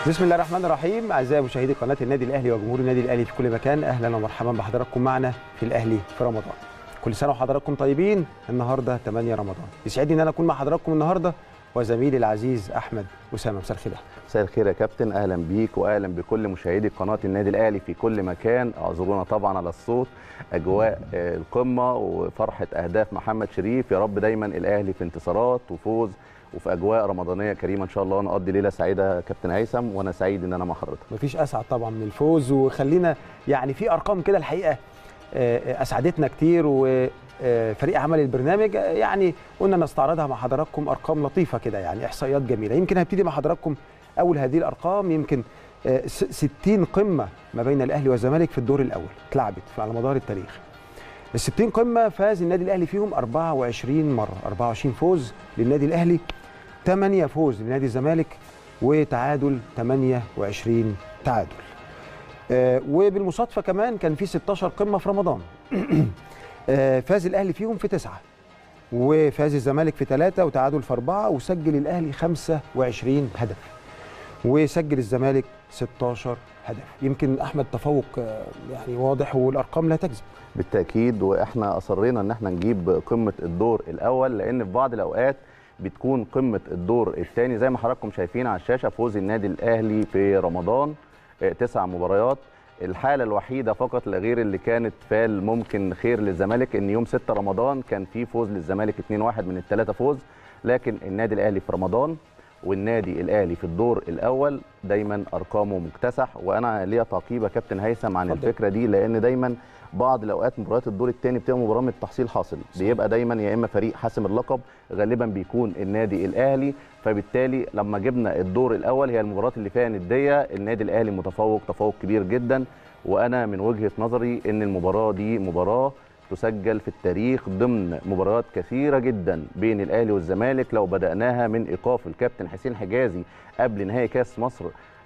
بسم الله الرحمن الرحيم اعزائي مشاهدي قناه النادي الاهلي وجمهور النادي الاهلي في كل مكان اهلا ومرحبا بحضراتكم معنا في الاهلي في رمضان كل سنه وحضراتكم طيبين النهارده 8 رمضان يسعدني ان انا اكون مع حضراتكم النهارده وزميلي العزيز احمد اسامه مساء الخير مساء الخير يا كابتن اهلا بيك واهلا بكل مشاهدي قناه النادي الاهلي في كل مكان اعذرونا طبعا على الصوت اجواء آه، القمه وفرحه اهداف محمد شريف يا رب دايما الاهلي في انتصارات وفوز وفي اجواء رمضانيه كريمه ان شاء الله نقضي ليله سعيده يا كابتن هيثم وانا سعيد ان انا مع حضرتك مفيش اسعد طبعا من الفوز وخلينا يعني في ارقام كده الحقيقه آه، اسعدتنا كتير وفريق عمل البرنامج آه، يعني قلنا نستعرضها مع حضراتكم ارقام لطيفه كده يعني احصائيات جميله يمكن هبتدي مع حضراتكم اول هذه الارقام يمكن آه، س- 60 قمه ما بين الاهلي والزمالك في الدور الاول اتلعبت على مدار التاريخ ال 60 قمه فاز النادي الاهلي فيهم 24 مره 24 فوز للنادي الاهلي 8 فوز لنادي الزمالك وتعادل 28 تعادل آه، وبالمصادفه كمان كان في 16 قمه في رمضان آه، فاز الاهلي فيهم في تسعه وفاز الزمالك في ثلاثه وتعادل في اربعه وسجل الاهلي 25 هدف وسجل الزمالك 16 هدف يمكن احمد تفوق آه، يعني واضح والارقام لا تكذب بالتاكيد واحنا اصرينا ان احنا نجيب قمه الدور الاول لان في بعض الاوقات بتكون قمه الدور الثاني زي ما حضراتكم شايفين على الشاشه فوز النادي الاهلي في رمضان آه، تسع مباريات الحاله الوحيده فقط لا غير اللي كانت فال ممكن خير للزمالك ان يوم 6 رمضان كان في فوز للزمالك 2-1 من الثلاثه فوز لكن النادي الاهلي في رمضان والنادي الاهلي في الدور الاول دايما ارقامه مكتسح وانا ليا تعقيب يا كابتن هيثم عن اتفضل. الفكره دي لان دايما بعض الاوقات مباريات الدور الثاني بتبقى مباراه من التحصيل حاصل بيبقى دايما يا اما فريق حاسم اللقب غالبا بيكون النادي الاهلي فبالتالي لما جبنا الدور الاول هي المباراه اللي فيها نديه النادي الاهلي متفوق تفوق كبير جدا وانا من وجهه نظري ان المباراه دي مباراه تسجل في التاريخ ضمن مباريات كثيره جدا بين الاهلي والزمالك لو بداناها من ايقاف الكابتن حسين حجازي قبل نهائي كاس مصر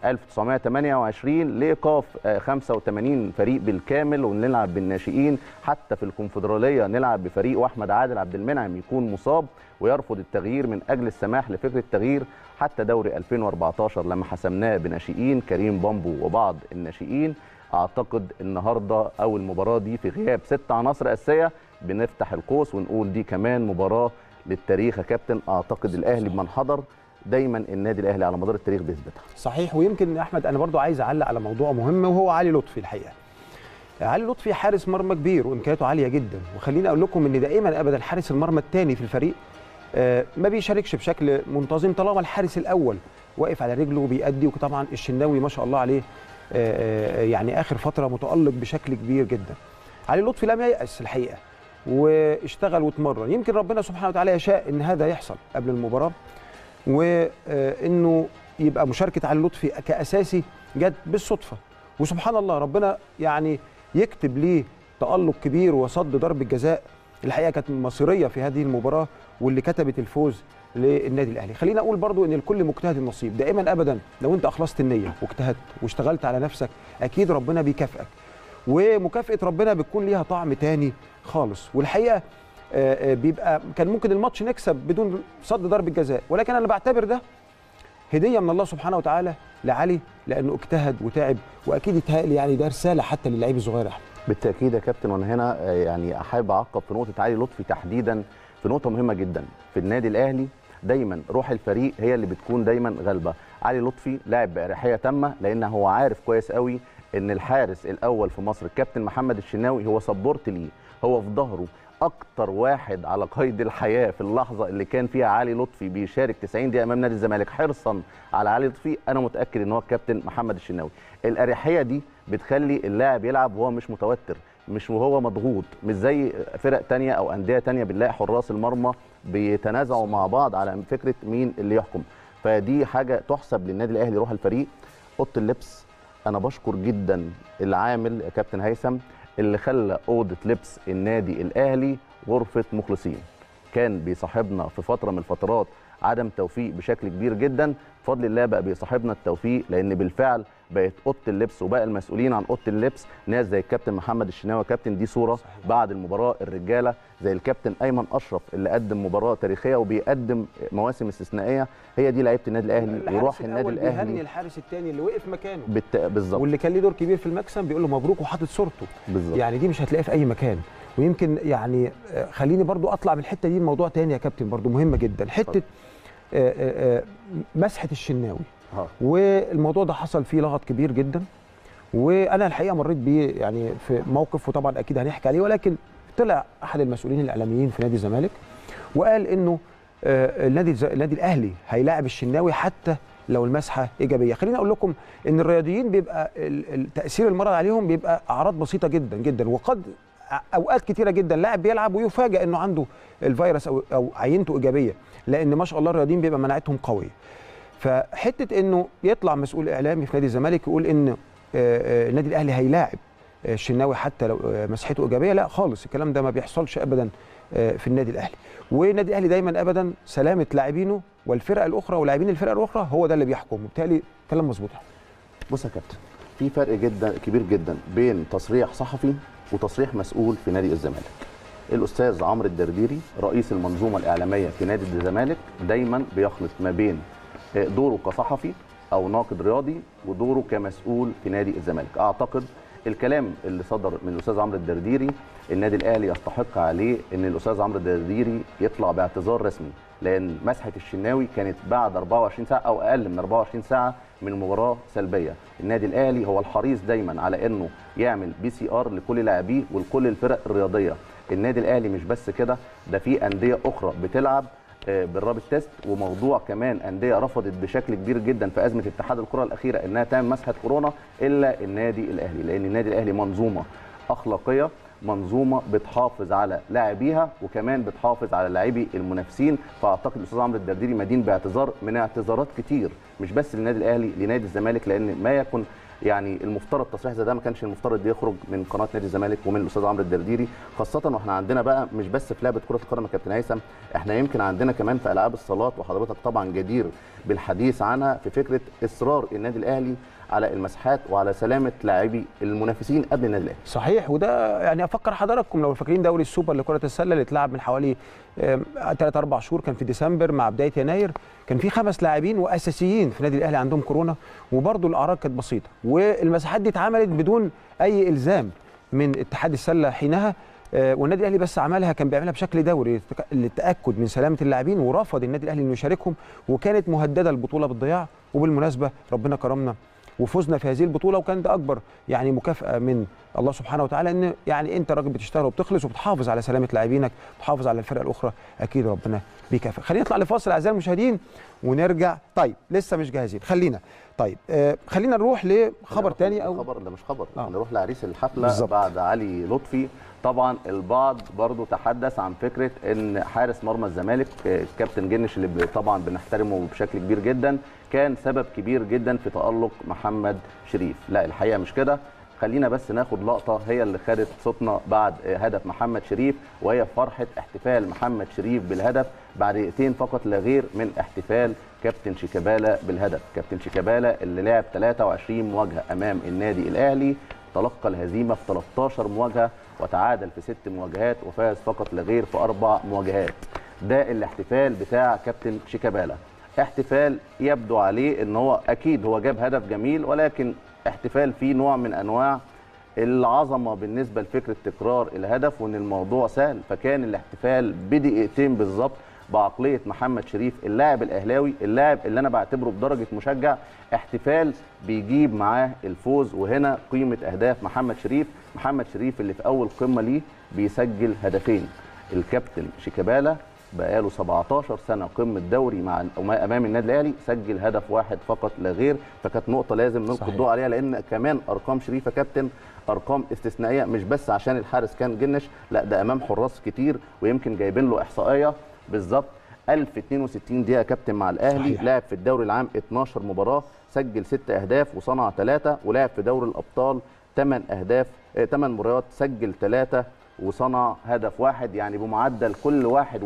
1928 لايقاف آه، 85 فريق بالكامل ونلعب بالناشئين حتى في الكونفدراليه نلعب بفريق واحمد عادل عبد المنعم يكون مصاب ويرفض التغيير من اجل السماح لفكره التغيير حتى دوري 2014 لما حسمناه بناشئين كريم بامبو وبعض الناشئين اعتقد النهارده او المباراه دي في غياب ست عناصر اساسيه بنفتح القوس ونقول دي كمان مباراه للتاريخ يا كابتن اعتقد الاهلي بمن حضر دايما النادي الاهلي على مدار التاريخ بيثبتها صحيح ويمكن يا احمد انا برضو عايز اعلق على موضوع مهم وهو علي لطفي الحقيقه علي لطفي حارس مرمى كبير وامكانياته عاليه جدا وخليني اقول لكم ان دائما ابدا حارس المرمى الثاني في الفريق آه، ما بيشاركش بشكل منتظم طالما الحارس الاول واقف على رجله وبيأدي وطبعا الشناوي ما شاء الله عليه آه، آه، يعني اخر فتره متالق بشكل كبير جدا علي لطفي لم ييأس الحقيقه واشتغل واتمرن يمكن ربنا سبحانه وتعالى يشاء ان هذا يحصل قبل المباراه وانه يبقى مشاركه علي لطفي كاساسي جت بالصدفه وسبحان الله ربنا يعني يكتب ليه تالق كبير وصد ضربه جزاء الحقيقه كانت مصيريه في هذه المباراه واللي كتبت الفوز للنادي الاهلي خلينا اقول برضو ان الكل مجتهد النصيب دائما ابدا لو انت اخلصت النيه واجتهدت واشتغلت على نفسك اكيد ربنا بيكافئك ومكافاه ربنا بتكون ليها طعم تاني خالص والحقيقه آه، آه، بيبقى كان ممكن الماتش نكسب بدون صد ضربه جزاء ولكن انا بعتبر ده هديه من الله سبحانه وتعالى لعلي لانه اجتهد وتعب واكيد يتهيألي يعني ده رساله حتى للعيب الصغير يا احمد بالتاكيد يا كابتن وانا هنا آه، يعني احب اعقب في نقطه علي لطفي تحديدا في نقطه مهمه جدا في النادي الاهلي دايما روح الفريق هي اللي بتكون دايما غالبه علي لطفي لاعب باريحيه تامه لان هو عارف كويس قوي ان الحارس الاول في مصر الكابتن محمد الشناوي هو سبورت ليه هو في ظهره اكتر واحد على قيد الحياه في اللحظه اللي كان فيها علي لطفي بيشارك 90 دقيقه امام نادي الزمالك حرصا على علي لطفي انا متاكد ان هو الكابتن محمد الشناوي الاريحيه دي بتخلي اللاعب يلعب وهو مش متوتر مش وهو مضغوط مش زي فرق تانية او انديه تانية بنلاقي حراس المرمى بيتنازعوا مع بعض على فكره مين اللي يحكم فدي حاجه تحسب للنادي الاهلي روح الفريق اوضه اللبس انا بشكر جدا العامل يا كابتن هيثم اللي خلى اوضه لبس النادي الاهلي غرفه مخلصين كان بيصاحبنا في فتره من الفترات عدم توفيق بشكل كبير جدا بفضل الله بقى بيصاحبنا التوفيق لان بالفعل بقت اوضه اللبس وبقى المسؤولين عن اوضه اللبس ناس زي الكابتن محمد الشناوي كابتن دي صوره صحيح. بعد المباراه الرجاله زي الكابتن ايمن اشرف اللي قدم مباراه تاريخيه وبيقدم مواسم استثنائيه هي دي لعيبه النادي الاهلي الحارس وروح النادي الأول بيهني الاهلي الحارس الثاني اللي وقف مكانه بالت... بالظبط واللي كان ليه دور كبير في المكسب بيقول له مبروك وحاطط صورته بالظبط يعني دي مش هتلاقيها في اي مكان ويمكن يعني آه، خليني برضو اطلع من الحته دي الموضوع تاني يا كابتن برضو مهمه جدا حته اتفضل. آه، آه، آه، مسحه الشناوي ها. والموضوع ده حصل فيه لغط كبير جدا وانا الحقيقه مريت بيه يعني في موقف وطبعا اكيد هنحكي عليه ولكن طلع احد المسؤولين الاعلاميين في نادي الزمالك وقال انه آه، النادي الز- النادي الاهلي هيلاعب الشناوي حتى لو المسحه ايجابيه خليني اقول لكم ان الرياضيين بيبقى ال- ال- تاثير المرض عليهم بيبقى اعراض بسيطه جدا جدا وقد ع- اوقات كتيره جدا لاعب بيلعب ويفاجئ انه عنده الفيروس او او عينته ايجابيه لان ما شاء الله الرياضيين بيبقى مناعتهم قويه فحته انه يطلع مسؤول اعلامي في نادي الزمالك يقول ان آه، آه، النادي الاهلي هيلاعب آه، الشناوي حتى لو آه، مسحته ايجابيه لا خالص الكلام ده ما بيحصلش ابدا آه، في النادي الاهلي والنادي الاهلي دايما ابدا سلامه لاعبينه والفرق الاخرى ولاعبين الفرق الاخرى هو ده اللي بيحكم وبالتالي كلام مظبوط بص يا كابتن في فرق جدا كبير جدا بين تصريح صحفي وتصريح مسؤول في نادي الزمالك الاستاذ عمرو الدرديري رئيس المنظومه الاعلاميه في نادي الزمالك دايما بيخلط ما بين دوره كصحفي او ناقد رياضي ودوره كمسؤول في نادي الزمالك اعتقد الكلام اللي صدر من الاستاذ عمرو الدرديري النادي الاهلي يستحق عليه ان الاستاذ عمرو الدرديري يطلع باعتذار رسمي لان مسحه الشناوي كانت بعد 24 ساعه او اقل من 24 ساعه من مباراه سلبيه النادي الاهلي هو الحريص دايما على انه يعمل بي سي ار لكل لاعبيه ولكل الفرق الرياضيه النادي الاهلي مش بس كده ده في انديه اخرى بتلعب آه، بالرابط تيست وموضوع كمان انديه رفضت بشكل كبير جدا في ازمه اتحاد الكره الاخيره انها تعمل مسحه كورونا الا النادي الاهلي لان النادي الاهلي منظومه اخلاقيه منظومه بتحافظ على لاعبيها وكمان بتحافظ على لاعبي المنافسين فاعتقد الاستاذ عمرو الدرديري مدين باعتذار من اعتذارات كتير مش بس للنادي الاهلي لنادي الزمالك لان ما يكن يعني المفترض تصريح زي ده ما كانش المفترض يخرج من قناه نادي الزمالك ومن الاستاذ عمرو الدرديري خاصه واحنا عندنا بقى مش بس في لعبه كره القدم يا كابتن هيثم احنا يمكن عندنا كمان في العاب الصالات وحضرتك طبعا جدير بالحديث عنها في فكره اصرار النادي الاهلي على المسحات وعلى سلامه لاعبي المنافسين قبل النادي الاهلي صحيح وده يعني افكر حضراتكم لو فاكرين دوري السوبر لكره السله اللي اتلعب من حوالي 3 4 شهور كان في ديسمبر مع بدايه يناير كان في خمس لاعبين واساسيين في النادي الاهلي عندهم كورونا وبرضه الاعراض كانت بسيطه والمساحات دي اتعملت بدون اي الزام من اتحاد السله حينها آه، والنادي الاهلي بس عملها كان بيعملها بشكل دوري للتك- للتاكد من سلامه اللاعبين ورفض النادي الاهلي انه يشاركهم وكانت مهدده البطوله بالضياع وبالمناسبه ربنا كرمنا وفزنا في هذه البطوله وكان ده اكبر يعني مكافاه من الله سبحانه وتعالى ان يعني انت راجل بتشتغل وبتخلص وبتحافظ على سلامه لاعبينك بتحافظ على الفرق الاخرى اكيد ربنا بيكافئ خلينا نطلع لفاصل اعزائي المشاهدين ونرجع طيب لسه مش جاهزين خلينا طيب آه خلينا نروح لخبر تاني او خبر ده مش خبر آه. نروح لعريس الحفله بالظبط. بعد علي لطفي طبعا البعض برضو تحدث عن فكره ان حارس مرمى الزمالك آه، كابتن جنش اللي ب- طبعا بنحترمه بشكل كبير جدا كان سبب كبير جدا في تالق محمد شريف لا الحقيقه مش كده خلينا بس ناخد لقطه هي اللي خدت صوتنا بعد آه، هدف محمد شريف وهي فرحه احتفال محمد شريف بالهدف بعد دقيقتين فقط لا غير من احتفال كابتن شيكابالا بالهدف كابتن شيكابالا اللي لعب 23 مواجهه امام النادي الاهلي تلقى الهزيمه في 13 مواجهه وتعادل في ست مواجهات وفاز فقط لا غير في اربع مواجهات ده الاحتفال بتاع كابتن شيكابالا احتفال يبدو عليه ان هو اكيد هو جاب هدف جميل ولكن احتفال فيه نوع من انواع العظمه بالنسبه لفكره تكرار الهدف وان الموضوع سهل فكان الاحتفال بدقيقتين بالظبط بعقليه محمد شريف اللاعب الاهلاوي اللاعب اللي انا بعتبره بدرجه مشجع احتفال بيجيب معاه الفوز وهنا قيمه اهداف محمد شريف محمد شريف اللي في اول قمه ليه بيسجل هدفين الكابتن شيكابالا بقاله 17 سنه قمه دوري مع امام النادي الاهلي سجل هدف واحد فقط لا غير فكانت نقطه لازم نلقي صحيح. الضوء عليها لان كمان ارقام شريفه كابتن ارقام استثنائيه مش بس عشان الحارس كان جنش لا ده امام حراس كتير ويمكن جايبين له احصائيه بالظبط 1062 دقيقه كابتن مع الاهلي صحيح. لعب في الدوري العام 12 مباراه سجل 6 اهداف وصنع 3 ولعب في دوري الابطال 8 اهداف 8 مباريات سجل 3 وصنع هدف واحد يعني بمعدل كل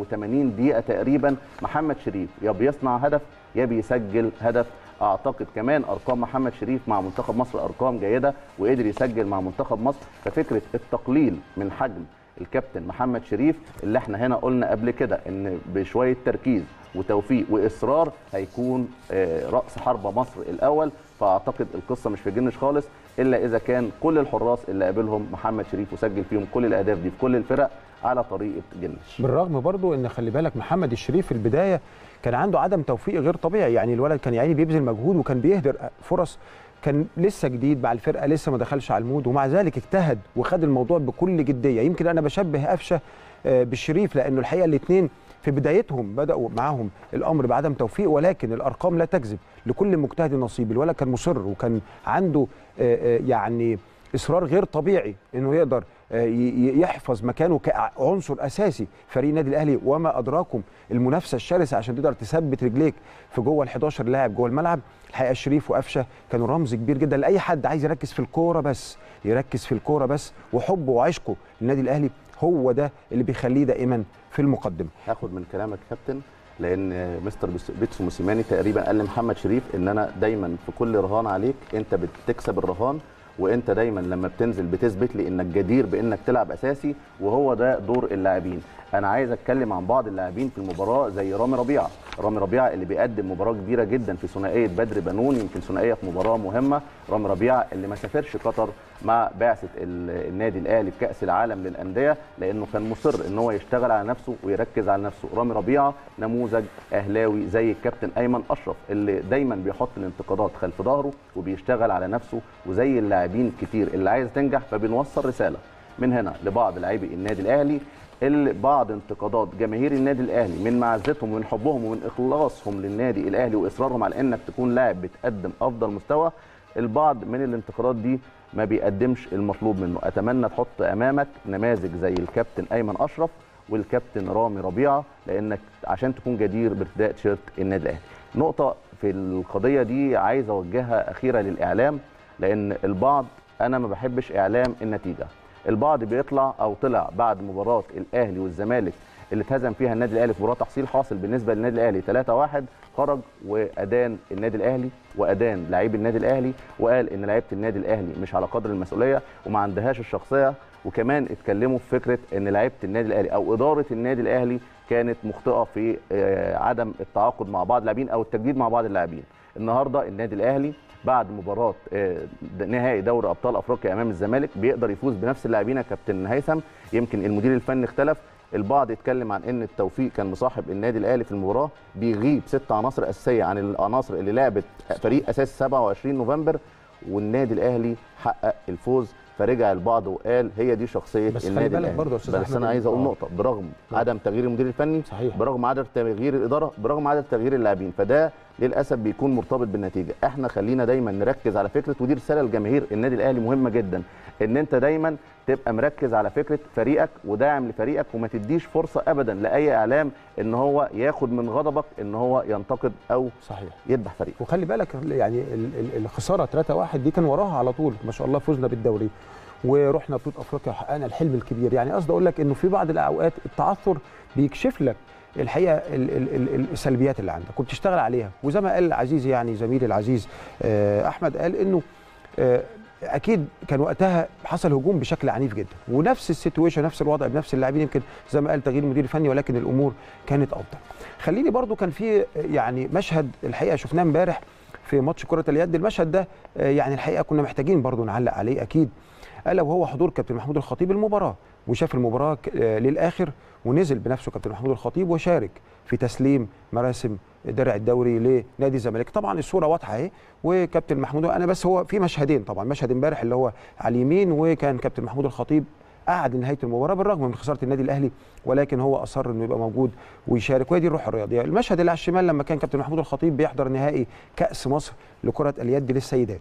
81 دقيقه تقريبا محمد شريف يا بيصنع هدف يا بيسجل هدف اعتقد كمان ارقام محمد شريف مع منتخب مصر ارقام جيده وقدر يسجل مع منتخب مصر ففكره التقليل من حجم الكابتن محمد شريف اللي احنا هنا قلنا قبل كده ان بشويه تركيز وتوفيق واصرار هيكون آه، راس حربه مصر الاول فاعتقد القصه مش في جنش خالص الا اذا كان كل الحراس اللي قابلهم محمد شريف وسجل فيهم كل الاهداف دي في كل الفرق على طريقه جنش بالرغم برضو ان خلي بالك محمد الشريف في البدايه كان عنده عدم توفيق غير طبيعي يعني الولد كان يعني بيبذل مجهود وكان بيهدر فرص كان لسه جديد مع الفرقه لسه ما دخلش على المود ومع ذلك اجتهد وخد الموضوع بكل جديه يمكن انا بشبه قفشه آه، بالشريف لانه الحقيقه الاثنين في بدايتهم بداوا معاهم الامر بعدم توفيق ولكن الارقام لا تكذب لكل مجتهد نصيب الولد كان مصر وكان عنده آه، آه، يعني اصرار غير طبيعي انه يقدر آه، ي- ي- يحفظ مكانه كعنصر اساسي فريق النادي الاهلي وما ادراكم المنافسه الشرسه عشان تقدر تثبت رجليك في جوه ال 11 لاعب جوه الملعب الحقيقه شريف وقفشه كانوا رمز كبير جدا لاي حد عايز يركز في الكوره بس يركز في الكوره بس وحبه وعشقه للنادي الاهلي هو ده اللي بيخليه دائما في المقدمه هاخد من كلامك يا كابتن لان مستر بس- بيتسو موسيماني تقريبا قال لمحمد شريف ان انا دايما في كل رهان عليك انت بتكسب الرهان وانت دايما لما بتنزل بتثبت لي انك جدير بانك تلعب اساسي وهو ده دور اللاعبين انا عايز اتكلم عن بعض اللاعبين في المباراه زي رامي ربيعه رامي ربيعه اللي بيقدم مباراه كبيره جدا في ثنائيه بدر بنون يمكن ثنائيه في مباراه مهمه رامي ربيعه اللي ما سافرش قطر مع بعثه ال- النادي الاهلي في كاس العالم للانديه لانه كان مصر ان هو يشتغل على نفسه ويركز على نفسه رامي ربيعه نموذج اهلاوي زي الكابتن ايمن اشرف اللي دايما بيحط الانتقادات خلف ظهره وبيشتغل على نفسه وزي اللاعبين كتير اللي عايز تنجح فبنوصل رساله من هنا لبعض لاعبي النادي الاهلي اللي بعض انتقادات جماهير النادي الاهلي من معزتهم ومن حبهم ومن اخلاصهم للنادي الاهلي واصرارهم على انك تكون لاعب بتقدم افضل مستوى البعض من الانتقادات دي ما بيقدمش المطلوب منه اتمنى تحط امامك نماذج زي الكابتن ايمن اشرف والكابتن رامي ربيعه لانك عشان تكون جدير بارتداء تيشيرت النادي الاهلي نقطه في القضيه دي عايز اوجهها اخيره للاعلام لان البعض انا ما بحبش اعلام النتيجه البعض بيطلع او طلع بعد مباراه الاهلي والزمالك اللي اتهزم فيها النادي الاهلي في مباراه تحصيل حاصل بالنسبه للنادي الاهلي 3-1 خرج وادان النادي الاهلي وادان لاعبي النادي الاهلي وقال ان لعيبه النادي الاهلي مش على قدر المسؤوليه وما عندهاش الشخصيه وكمان اتكلموا في فكره ان لعيبه النادي الاهلي او اداره النادي الاهلي كانت مخطئه في آه، عدم التعاقد مع بعض اللاعبين او التجديد مع بعض اللاعبين النهارده النادي الاهلي بعد مباراه آه، نهائي دوري ابطال افريقيا امام الزمالك بيقدر يفوز بنفس اللاعبين يا كابتن هيثم يمكن المدير الفني اختلف البعض اتكلم عن ان التوفيق كان مصاحب النادي الاهلي في المباراه بيغيب ست عناصر اساسيه عن العناصر اللي لعبت فريق اساسي 27 نوفمبر والنادي الاهلي حقق الفوز فرجع البعض وقال هي دي شخصيه بس خلي النادي بالك الاهلي برضه يا أستاذ بس أحمد انا عايز اقول آه. نقطه برغم نعم. عدم تغيير المدير الفني صحيح. برغم عدم تغيير الاداره برغم عدم تغيير اللاعبين فده للاسف بيكون مرتبط بالنتيجه احنا خلينا دايما نركز على فكره ودي رساله لجماهير النادي الاهلي مهمه جدا ان انت دايما تبقى مركز على فكره فريقك وداعم لفريقك وما تديش فرصه ابدا لاي اعلام ان هو ياخد من غضبك ان هو ينتقد او صحيح يذبح فريقك وخلي بالك يعني ال- ال- الخساره 3-1 دي كان وراها على طول ما شاء الله فزنا بالدوري ورحنا بطوله افريقيا وحققنا الحلم الكبير يعني قصدي اقول لك انه في بعض الاوقات التعثر بيكشف لك الحقيقه ال- ال- ال- السلبيات اللي عندك وبتشتغل عليها وزي ما قال عزيزي يعني زميلي العزيز آه، احمد قال انه آه، اكيد كان وقتها حصل هجوم بشكل عنيف جدا ونفس السيتويشن نفس الوضع بنفس اللاعبين يمكن زي ما قال تغيير المدير الفني ولكن الامور كانت افضل خليني برضو كان في يعني مشهد الحقيقه شفناه امبارح في ماتش كره اليد المشهد ده آه، يعني الحقيقه كنا محتاجين برضو نعلق عليه اكيد الا وهو حضور كابتن محمود الخطيب المباراه وشاف المباراه ك- آه، للاخر ونزل بنفسه كابتن محمود الخطيب وشارك في تسليم مراسم درع الدوري لنادي الزمالك طبعا الصوره واضحه اهي وكابتن محمود انا بس هو في مشهدين طبعا مشهد امبارح اللي هو على اليمين وكان كابتن محمود الخطيب قعد لنهايه المباراه بالرغم من خساره النادي الاهلي ولكن هو اصر انه يبقى موجود ويشارك وهي دي الروح الرياضيه المشهد اللي على الشمال لما كان كابتن محمود الخطيب بيحضر نهائي كاس مصر لكره اليد للسيدات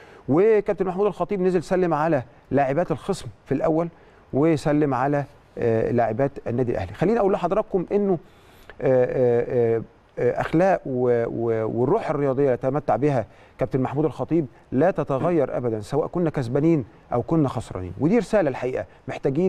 وكابتن محمود الخطيب نزل سلم على لاعبات الخصم في الاول وسلم على آه، لاعبات النادي الاهلي خليني اقول لحضراتكم انه آه، آه، آه، اخلاق و- و- والروح الرياضيه اللي يتمتع بها كابتن محمود الخطيب لا تتغير ابدا سواء كنا كسبانين او كنا خسرانين ودي رساله الحقيقه محتاجين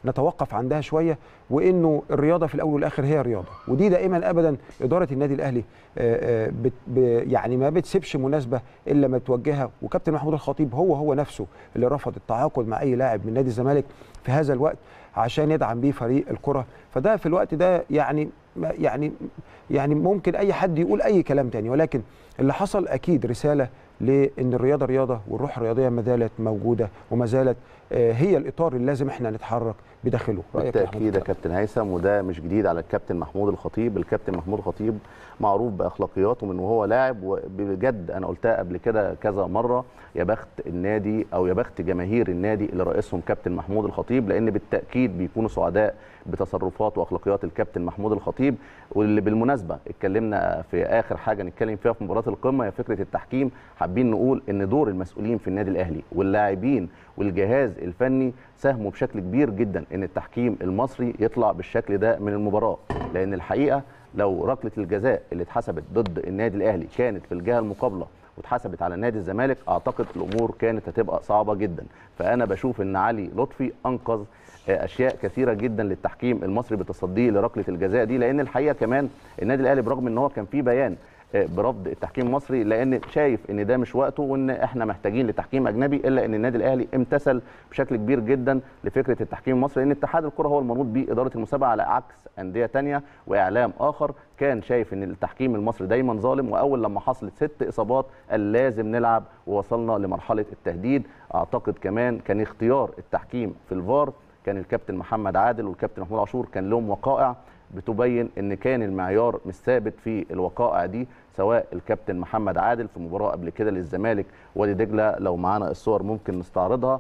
نتوقف عندها شويه وانه الرياضه في الاول والاخر هي رياضه ودي دائما ابدا اداره النادي الاهلي آه، آه، بت ب يعني ما بتسيبش مناسبه الا ما توجهها وكابتن محمود الخطيب هو هو نفسه اللي رفض التعاقد مع اي لاعب من نادي الزمالك في هذا الوقت عشان يدعم بيه فريق الكره فده في الوقت ده يعني يعني يعني ممكن اي حد يقول اي كلام تاني ولكن اللي حصل اكيد رساله لان الرياضه رياضه والروح الرياضيه ما زالت موجوده وما زالت آه، هي الاطار اللي لازم احنا نتحرك بداخله رأيك يا أحمد بالتاكيد يا فتحي؟ كابتن هيثم وده مش جديد على الكابتن محمود الخطيب الكابتن محمود الخطيب معروف باخلاقياته من وهو لاعب وبجد انا قلتها قبل كده كذا مره يا بخت النادي او يا بخت جماهير النادي اللي رئيسهم كابتن محمود الخطيب لان بالتاكيد بيكونوا سعداء بتصرفات واخلاقيات الكابتن محمود الخطيب واللي بالمناسبه اتكلمنا في اخر حاجه نتكلم فيها في مباراه القمه هي فكره التحكيم حابين نقول ان دور المسؤولين في النادي الاهلي واللاعبين والجهاز الفني ساهموا بشكل كبير جدا ان التحكيم المصري يطلع بالشكل ده من المباراه لان الحقيقه لو ركله الجزاء اللي اتحسبت ضد النادي الاهلي كانت في الجهه المقابله واتحسبت على نادي الزمالك اعتقد الامور كانت هتبقى صعبه جدا فانا بشوف ان علي لطفي انقذ آه، اشياء كثيره جدا للتحكيم المصري بتصديه لركله الجزاء دي لان الحقيقه كمان النادي الاهلي برغم ان هو كان فيه بيان آه، برفض التحكيم المصري لان شايف ان ده مش وقته وان احنا محتاجين لتحكيم اجنبي الا ان النادي الاهلي امتثل بشكل كبير جدا لفكره التحكيم المصري لان اتحاد الكره هو المنوط باداره المسابقه على عكس انديه تانية واعلام اخر كان شايف ان التحكيم المصري دايما ظالم واول لما حصلت ست اصابات قال لازم نلعب ووصلنا لمرحله التهديد اعتقد كمان كان اختيار التحكيم في الفار كان الكابتن محمد عادل والكابتن محمود عاشور كان لهم وقائع بتبين ان كان المعيار مش ثابت في الوقائع دي سواء الكابتن محمد عادل في مباراه قبل كده للزمالك وادي دجله لو معانا الصور ممكن نستعرضها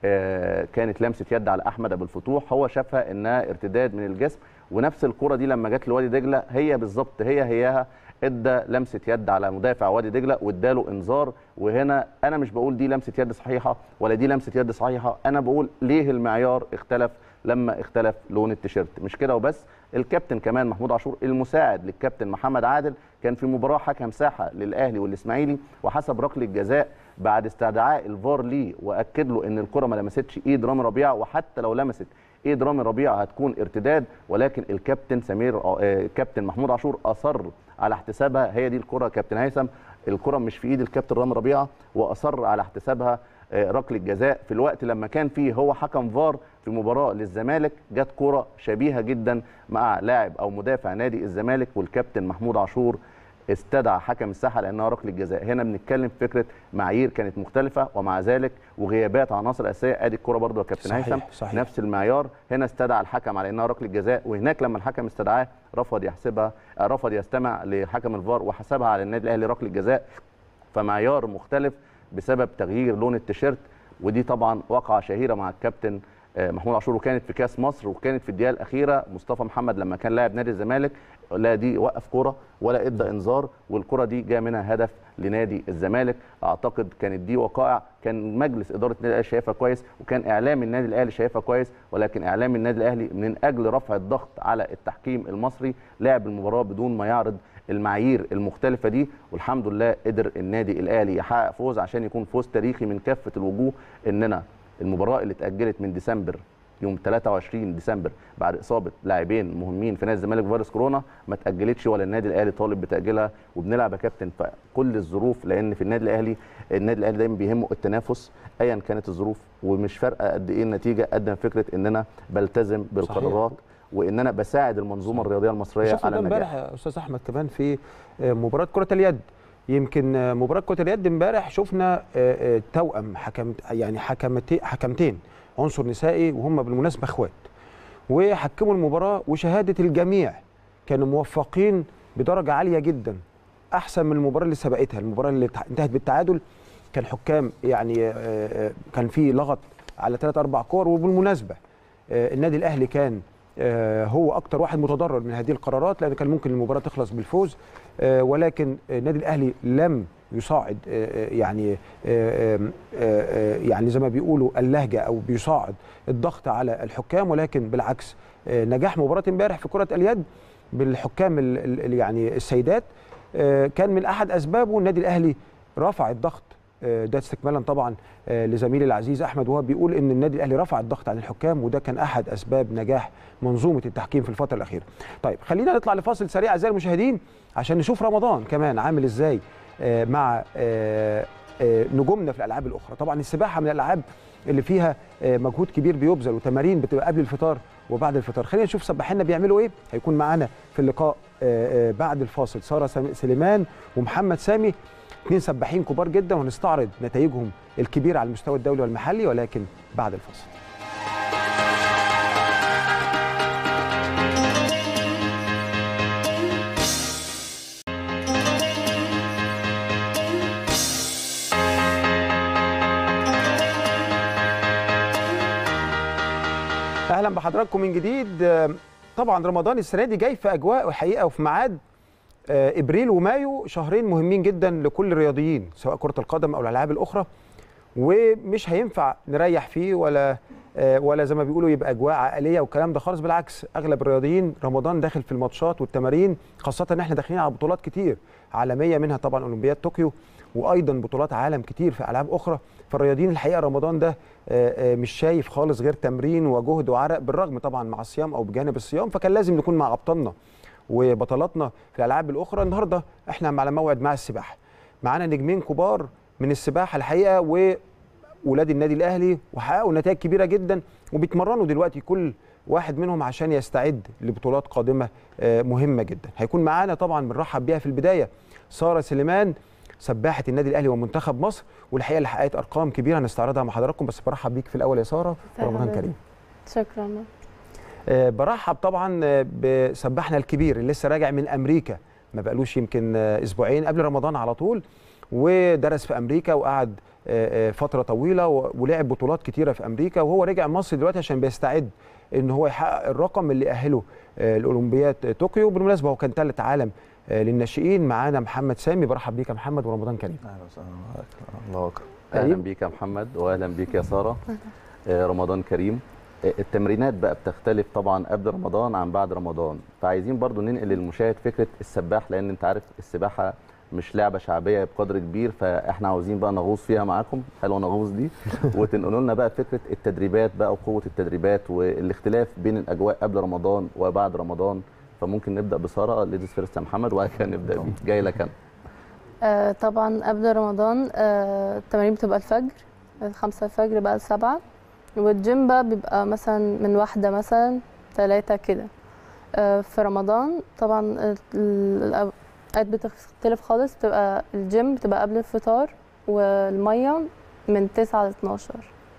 آه، كانت لمسه يد على احمد ابو الفتوح هو شافها انها ارتداد من الجسم ونفس الكره دي لما جت لوادي دجله هي بالظبط هي هياها ادى لمسه يد على مدافع وادي دجله واداله انذار وهنا انا مش بقول دي لمسه يد صحيحه ولا دي لمسه يد صحيحه انا بقول ليه المعيار اختلف لما اختلف لون التيشيرت مش كده وبس الكابتن كمان محمود عاشور المساعد للكابتن محمد عادل كان في مباراه حكم ساحه للاهلي والاسماعيلي وحسب ركله جزاء بعد استدعاء الفار ليه واكد له ان الكره ما لمستش ايد رامي ربيعه وحتى لو لمست ايد رامي ربيعه هتكون ارتداد ولكن الكابتن سمير آه، كابتن محمود عاشور اصر على احتسابها هي دي الكره يا كابتن هيثم الكره مش في ايد الكابتن رامي ربيعه واصر على احتسابها آه، ركله جزاء في الوقت لما كان فيه هو حكم فار في مباراه للزمالك جت كره شبيهه جدا مع لاعب او مدافع نادي الزمالك والكابتن محمود عاشور استدعى حكم الساحه لانها ركله جزاء هنا بنتكلم في فكره معايير كانت مختلفه ومع ذلك وغيابات عناصر اساسيه ادي الكره برضو يا كابتن صحيح، هيثم صحيح. نفس المعيار هنا استدعى الحكم على انها ركله جزاء وهناك لما الحكم استدعاه رفض يحسبها آه، رفض يستمع لحكم الفار وحسبها على النادي الاهلي ركله جزاء فمعيار مختلف بسبب تغيير لون التيشيرت ودي طبعا واقعه شهيره مع الكابتن آه، محمود عاشور وكانت في كاس مصر وكانت في الدقيقه الاخيره مصطفى محمد لما كان لاعب نادي الزمالك لا دي وقف كوره ولا ادى انذار والكره دي جاء منها هدف لنادي الزمالك اعتقد كانت دي وقائع كان مجلس اداره النادي الاهلي شايفها كويس وكان اعلام النادي الاهلي شايفها كويس ولكن اعلام النادي الاهلي من اجل رفع الضغط على التحكيم المصري لعب المباراه بدون ما يعرض المعايير المختلفه دي والحمد لله قدر النادي الاهلي يحقق فوز عشان يكون فوز تاريخي من كافه الوجوه اننا المباراه اللي اتاجلت من ديسمبر يوم 23 ديسمبر بعد اصابه لاعبين مهمين في نادي الزمالك بفيروس كورونا ما اتاجلتش ولا النادي الاهلي طالب بتاجيلها وبنلعب يا كابتن في كل الظروف لان في النادي الاهلي النادي الاهلي دايما بيهمه التنافس ايا كانت الظروف ومش فارقه قد ايه النتيجه قد ما فكره ان انا بلتزم بالقرارات وان انا بساعد المنظومه الرياضيه المصريه شفنا على ده النجاح امبارح يا استاذ احمد كمان في آه، مباراه كره اليد يمكن آه، مباراه كره اليد امبارح شفنا آه، آه، توأم حكم يعني حكمتين حكمتين عنصر نسائي وهم بالمناسبه اخوات وحكموا المباراه وشهاده الجميع كانوا موفقين بدرجه عاليه جدا احسن من المباراه اللي سبقتها المباراه اللي تع- انتهت بالتعادل كان حكام يعني آه، آه، كان في لغط على ثلاث اربع كور وبالمناسبه آه، النادي الاهلي كان آه، هو اكتر واحد متضرر من هذه القرارات لان كان ممكن المباراه تخلص بالفوز آه، ولكن النادي الاهلي لم يصاعد آه، آه، يعني آه، آه، آه، يعني زي ما بيقولوا اللهجه او بيصاعد الضغط على الحكام ولكن بالعكس آه، نجاح مباراه امبارح في كره اليد بالحكام ال- ال- ال- يعني السيدات آه، كان من احد اسبابه النادي الاهلي رفع الضغط آه، ده استكمالا طبعا آه، لزميلي العزيز احمد وهو بيقول ان النادي الاهلي رفع الضغط عن الحكام وده كان احد اسباب نجاح منظومه التحكيم في الفتره الاخيره. طيب خلينا نطلع لفاصل سريع اعزائي المشاهدين عشان نشوف رمضان كمان عامل ازاي آه، مع آه، آه، نجومنا في الالعاب الاخرى طبعا السباحه من الالعاب اللي فيها آه، مجهود كبير بيبذل وتمارين بتبقى قبل الفطار وبعد الفطار خلينا نشوف سباحينا بيعملوا ايه هيكون معانا في اللقاء آه، آه، بعد الفاصل ساره سم- سليمان ومحمد سامي اثنين سباحين كبار جدا وهنستعرض نتائجهم الكبيره على المستوى الدولي والمحلي ولكن بعد الفاصل اهلا بحضراتكم من جديد آه، طبعا رمضان السنه دي جاي في اجواء وحقيقه وفي ميعاد آه، ابريل ومايو شهرين مهمين جدا لكل الرياضيين سواء كره القدم او الالعاب الاخرى ومش هينفع نريح فيه ولا آه، ولا زي ما بيقولوا يبقى اجواء عائليه والكلام ده خالص بالعكس اغلب الرياضيين رمضان داخل في الماتشات والتمارين خاصه ان احنا داخلين على بطولات كتير عالميه منها طبعا اولمبياد طوكيو وايضا بطولات عالم كتير في العاب اخرى فالرياضيين الحقيقه رمضان ده آه، آه، مش شايف خالص غير تمرين وجهد وعرق بالرغم طبعا مع الصيام او بجانب الصيام فكان لازم نكون مع ابطالنا وبطلاتنا في الالعاب الاخرى النهارده احنا على موعد مع السباحه معانا نجمين كبار من السباحه الحقيقه وولاد النادي الاهلي وحققوا نتائج كبيره جدا وبيتمرنوا دلوقتي كل واحد منهم عشان يستعد لبطولات قادمه آه، مهمه جدا هيكون معانا طبعا بنرحب بيها في البدايه ساره سليمان سباحه النادي الاهلي ومنتخب مصر والحقيقه اللي حققت ارقام كبيره هنستعرضها مع حضراتكم بس برحب بيك في الاول يا ساره ورمضان حضرتك. كريم شكرا آه، برحب طبعا آه، بسباحنا الكبير اللي لسه راجع من امريكا ما بقالوش يمكن آه، اسبوعين قبل رمضان على طول ودرس في امريكا وقعد آه، آه، فتره طويله و- ولعب بطولات كتيره في امريكا وهو رجع مصر دلوقتي عشان بيستعد ان هو يحقق الرقم اللي اهله آه، لاولمبياد طوكيو بالمناسبه هو كان ثالث عالم آه، للناشئين معانا محمد سامي برحب بيك يا محمد ورمضان كريم اهلا وسهلا معاك الله اكبر اهلا كريم. بيك يا محمد واهلا بيك يا ساره آه، رمضان كريم آه، التمرينات بقى بتختلف طبعا قبل رمضان عن بعد رمضان فعايزين برضو ننقل للمشاهد فكره السباح لان انت عارف السباحه مش لعبه شعبيه بقدر كبير فاحنا عاوزين بقى نغوص فيها معاكم حلوه نغوص دي وتنقلوا لنا بقى فكره التدريبات بقى وقوه التدريبات والاختلاف بين الاجواء قبل رمضان وبعد رمضان فممكن نبدا بساره ليديز فيرست يا محمد وبعد كده نبدا بيه جاي لك انا آه طبعا قبل رمضان آه التمارين بتبقى الفجر خمسة الفجر بقى لسبعة والجيم بقى بيبقى مثلا من واحدة مثلا ثلاثة كده آه في رمضان طبعا ال- ال- الأوقات بتختلف خالص بتبقى الجيم بتبقى قبل الفطار والمية من تسعة ل 12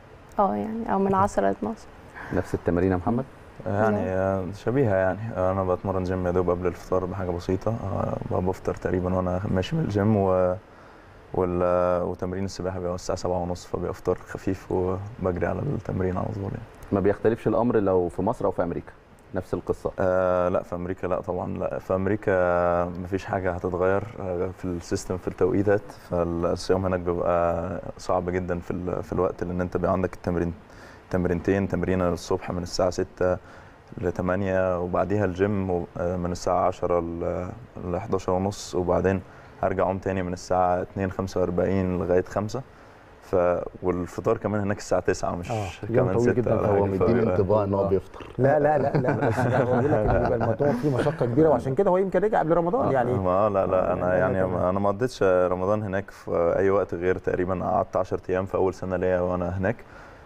اه يعني أو من عشرة ل 12 نفس التمارين يا محمد يعني آه، شبيهه يعني انا بتمرن جيم يا دوب قبل الفطار بحاجه بسيطه آه، بقى بفطر تقريبا وانا ماشي من الجيم و وال... وتمرين السباحه بيبقى الساعه سبعة ونص فبيبقى فطار خفيف وبجري على التمرين على طول يعني. ما بيختلفش الامر لو في مصر او في امريكا نفس القصه آه لا في امريكا لا طبعا لا في امريكا مفيش حاجه هتتغير آه، في السيستم في التوقيتات فالصيام هناك بيبقى صعب جدا في ال... في الوقت لان انت بيبقى عندك التمرين تمرينتين تمرينه الصبح من الساعه 6 ل 8 وبعديها الجيم و- آه، من الساعه 10 ل ل 11 ونص وبعدين هرجع اقوم تاني من الساعه 2 45 لغايه 5 ف والفطار كمان هناك الساعه 9 مش آه، يوم كمان طويل 6 جداً. ولا هو حاجة، مديني ف- انطباع ان هو آه. بيفطر لا لا لا لا بس لا، هو بيقول لك إن بيبقى الموضوع فيه مشقه كبيره وعشان كده هو يمكن رجع قبل رمضان يعني ما آه لا لا انا يعني يعني تمام. انا ما قضيتش رمضان هناك في اي وقت غير تقريبا قعدت 10 ايام في اول سنه ليا وانا هناك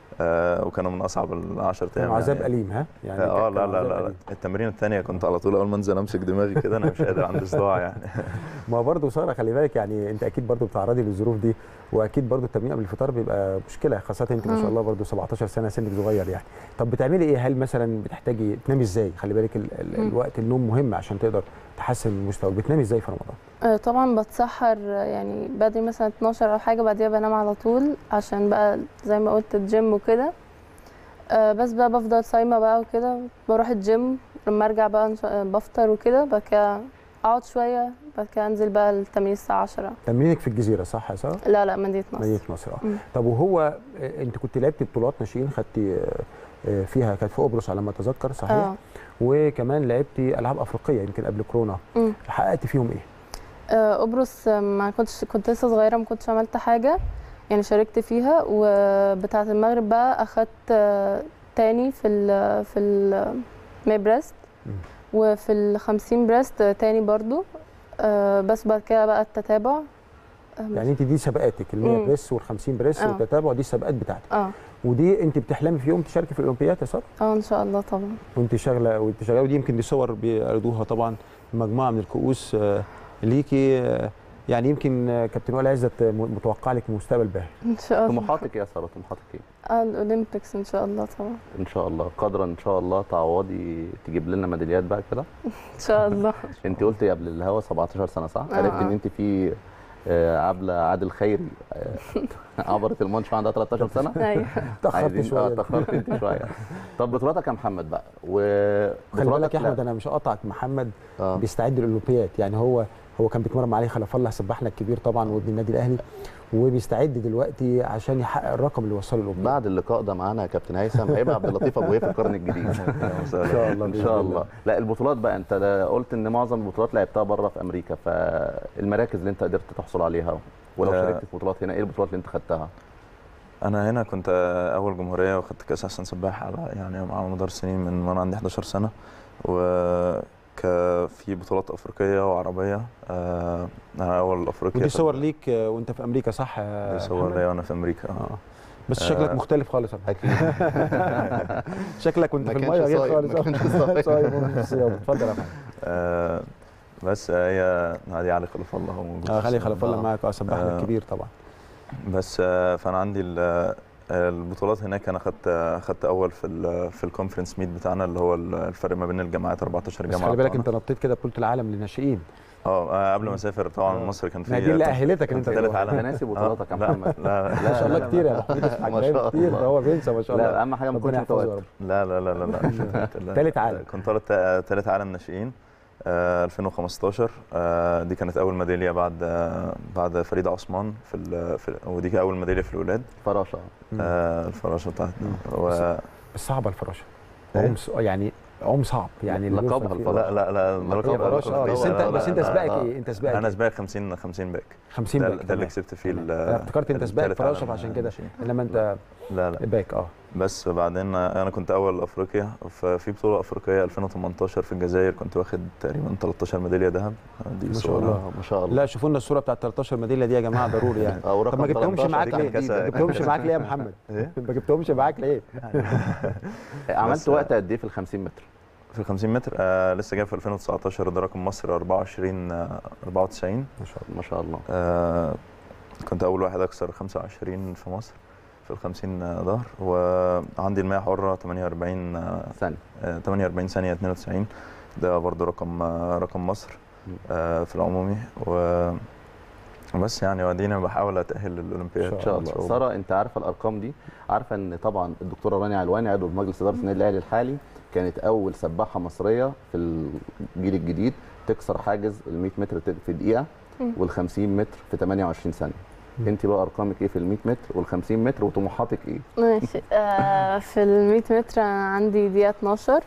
آه وكانوا من اصعب ال 10 كان ايام عذاب يعني. اليم ها يعني اه كان لا لا عذاب لا, لا. أليم. التمرين الثانيه كنت على طول اول ما انزل امسك دماغي كده انا مش قادر عندي صداع يعني ما برضه ساره خلي بالك يعني انت اكيد برضه بتعرضي للظروف دي واكيد برضه التمرين قبل الفطار بيبقى مشكله خاصه انت ما شاء مم. الله برضه 17 سنه سنك صغير يعني طب بتعملي ايه هل مثلا بتحتاجي تنامي ازاي خلي بالك ال ال مم. الوقت النوم مهم عشان تقدر تحسن من مستواك بتنامي ازاي في رمضان آه، طبعا بتسحر آه، يعني بدري مثلا 12 او حاجه بعديها بنام على طول عشان بقى زي ما قلت الجيم وكده آه، بس بقى بفضل صايمه بقى وكده بروح الجيم لما ارجع بقى إن شاء- بفطر وكده بعد كده اقعد شويه بعد كده انزل بقى التمرين الساعه 10 تمرينك في الجزيره صح يا ساره لا لا مدينه مدينه نصر نصر اه مم. طب وهو آه، انت كنت لعبتي بطولات ناشئين خدتي آه، آه، فيها كانت في قبرص على ما اتذكر صحيح اه وكمان لعبتي العاب افريقيه يمكن قبل كورونا مم. حققتي فيهم ايه آه، قبرص آه، ما كنتش كنت لسه صغيره ما كنتش عملت حاجه يعني شاركت فيها وبتاعة المغرب بقى اخدت آه، تاني في ال في المي بريست مم. وفي الخمسين بريست تاني برضو آه، بس بعد كده بقى التتابع آه، يعني انت دي سباقاتك ال 100 مم. بريس وال 50 بريس آه. والتتابع دي السباقات بتاعتك اه ودي انت بتحلمي في يوم تشاركي في الاولمبياد يا ساره اه ان شاء الله طبعا وانت شغاله وانت شغاله ودي يمكن دي صور بيعرضوها طبعا مجموعه من الكؤوس آه، ليكي آه، يعني يمكن آه، كابتن وائل عزت آه، م- متوقع لك مستقبل باهر ان شاء الله طموحاتك إيه يا ساره طموحاتك ايه اه الاولمبيكس ان شاء الله طبعا ان شاء الله قدرا ان شاء الله تعوضي تجيب لنا ميداليات بقى كده ان شاء الله انت قلتي قبل الهوا 17 سنه صح آه، عرفت ان آه. انت في آه، عبله عادل خيري آه، عبرت الماتش عندها 13 سنه ايوه تاخرت عايزين- اه شويه تاخرت انت شويه طب بطولاتك يا محمد بقى خلي وبطولاتك بالك يا لا. احمد انا مش هقطعك محمد اه بيستعد للاولمبياد يعني هو هو كان بيتمرن مع علي خلف الله سباحنا الكبير طبعا وابن النادي الاهلي وبيستعد دلوقتي عشان يحقق الرقم اللي وصله الاولمبياد بعد اللقاء ده معانا يا كابتن هيثم هيبقى عبد اللطيف ابو هيف في القرن الجديد ان شاء الله ان بإذن شاء الله لا البطولات بقى انت لا- قلت ان معظم البطولات لعبتها بره في امريكا فالمراكز اللي انت قدرت تحصل عليها ولو آه. شاركت في بطولات هنا ايه البطولات اللي انت خدتها انا هنا كنت اول جمهوريه واخدت كاس احسن سباح على يعني على مدار السنين من وانا عندي 11 سنه و ك في بطولات افريقيه وعربيه آه، انا اول افريقيا ودي في- صور ليك آه، وانت في امريكا صح يا دي صور محمد؟ ليا وانا في امريكا آه. اه بس آه. شكلك مختلف خالص يا محمد. اكيد شكلك كنت ما في كانش الميه غير صايم، خالص ما كانش صايم. صايم ومش صيام. اتفضل يا محمد آه، بس هي نادي علي خلف الله هو موجود اه في خلي الصورة. خلف الله آه. معاك اه سباحنا آه. الكبير طبعا بس آه، فانا عندي ال- البطولات هناك انا خدت خدت اول في ال في الكونفرنس ميت بتاعنا اللي هو الفرق ما بين الجامعات 14 بس جامعه خلي بالك بتوعنا. انت نطيت كده بطوله العالم للناشئين اه آه، قبل ما اسافر طبعا آه. مصر كان في ما دي اللي اهلتك ان انت ثالث تروح. عالم انت ناسي بطولاتك يا آه، لا، محمد لا ما شاء الله لا، كتير لا. يا محمود ما حاجات شاء كتير الله. ده هو بينسى ما شاء الله لا اهم حاجه ما ربنا تكونش يحفظه يا متوتر رب لا لا لا لا لا تالت عالم. كنت طالت تالت عالم ناشئين آه، 2015 آه، دي كانت اول ميداليه بعد آه، بعد فريده عثمان في, ال- في ودي كانت اول ميداليه في الولاد فراشه مم. آه، الفراشه بتاعتنا مم. و... بس صعبه الفراشه إيه؟ عم ص- يعني عم صعب يعني اللي لقبها بيوصل فيه- الفراشة. لا لا لا ما الرقم- هي فراشه اه بس لا، انت لا، بس انت لا، سباقك لا. ايه انت سباقك انا إيه؟ سباق 50 50 باك 50 ده, باك ده اللي تمام. كسبت فيه ال- انا افتكرت انت سباق التالت فراشه عالم فعشان كده ناشئين. انما انت لا لا باك اه بس بعدين انا كنت اول افريقيا ففي بطوله افريقيه 2018 في الجزائر كنت واخد تقريبا 13 ميداليه ذهب دي ما شاء صورة. الله. ما شاء الله لا شوفوا لنا الصوره بتاعت 13 ميداليه دي يا جماعه ضروري يعني او طب رقم ما جبتهمش 13 معاك دي ليه؟ كانت كاس- ما جبتهمش معاك ليه يا محمد؟ ايه ما جبتهمش معاك ليه؟ عملت بس- وقت قد ايه في ال 50 متر؟ في ال 50 متر آه لسه جاي في 2019 ده رقم مصر 24 آه 94 ما شاء الله ما شاء الله آه كنت اول واحد اكسر 25 في مصر في ال 50 ظهر وعندي المياه حره 48 آه ثانيه آه، 48 ثانيه 92 ده برضو رقم آه رقم مصر آه في العمومي و بس يعني وادينا بحاول اتاهل للاولمبياد ان شاء الله ساره انت عارفه الارقام دي عارفه ان طبعا الدكتوره رانيا علواني عضو مجلس اداره النادي الاهلي الحالي كانت اول سباحه مصريه في الجيل الجديد تكسر حاجز ال 100 متر في دقيقه مم. وال 50 متر في 28 ثانيه مم. انت بقى ارقامك ايه في ال 100 متر وال 50 متر وطموحاتك ايه ماشي آه في ال 100 متر أنا عندي دقيقة 12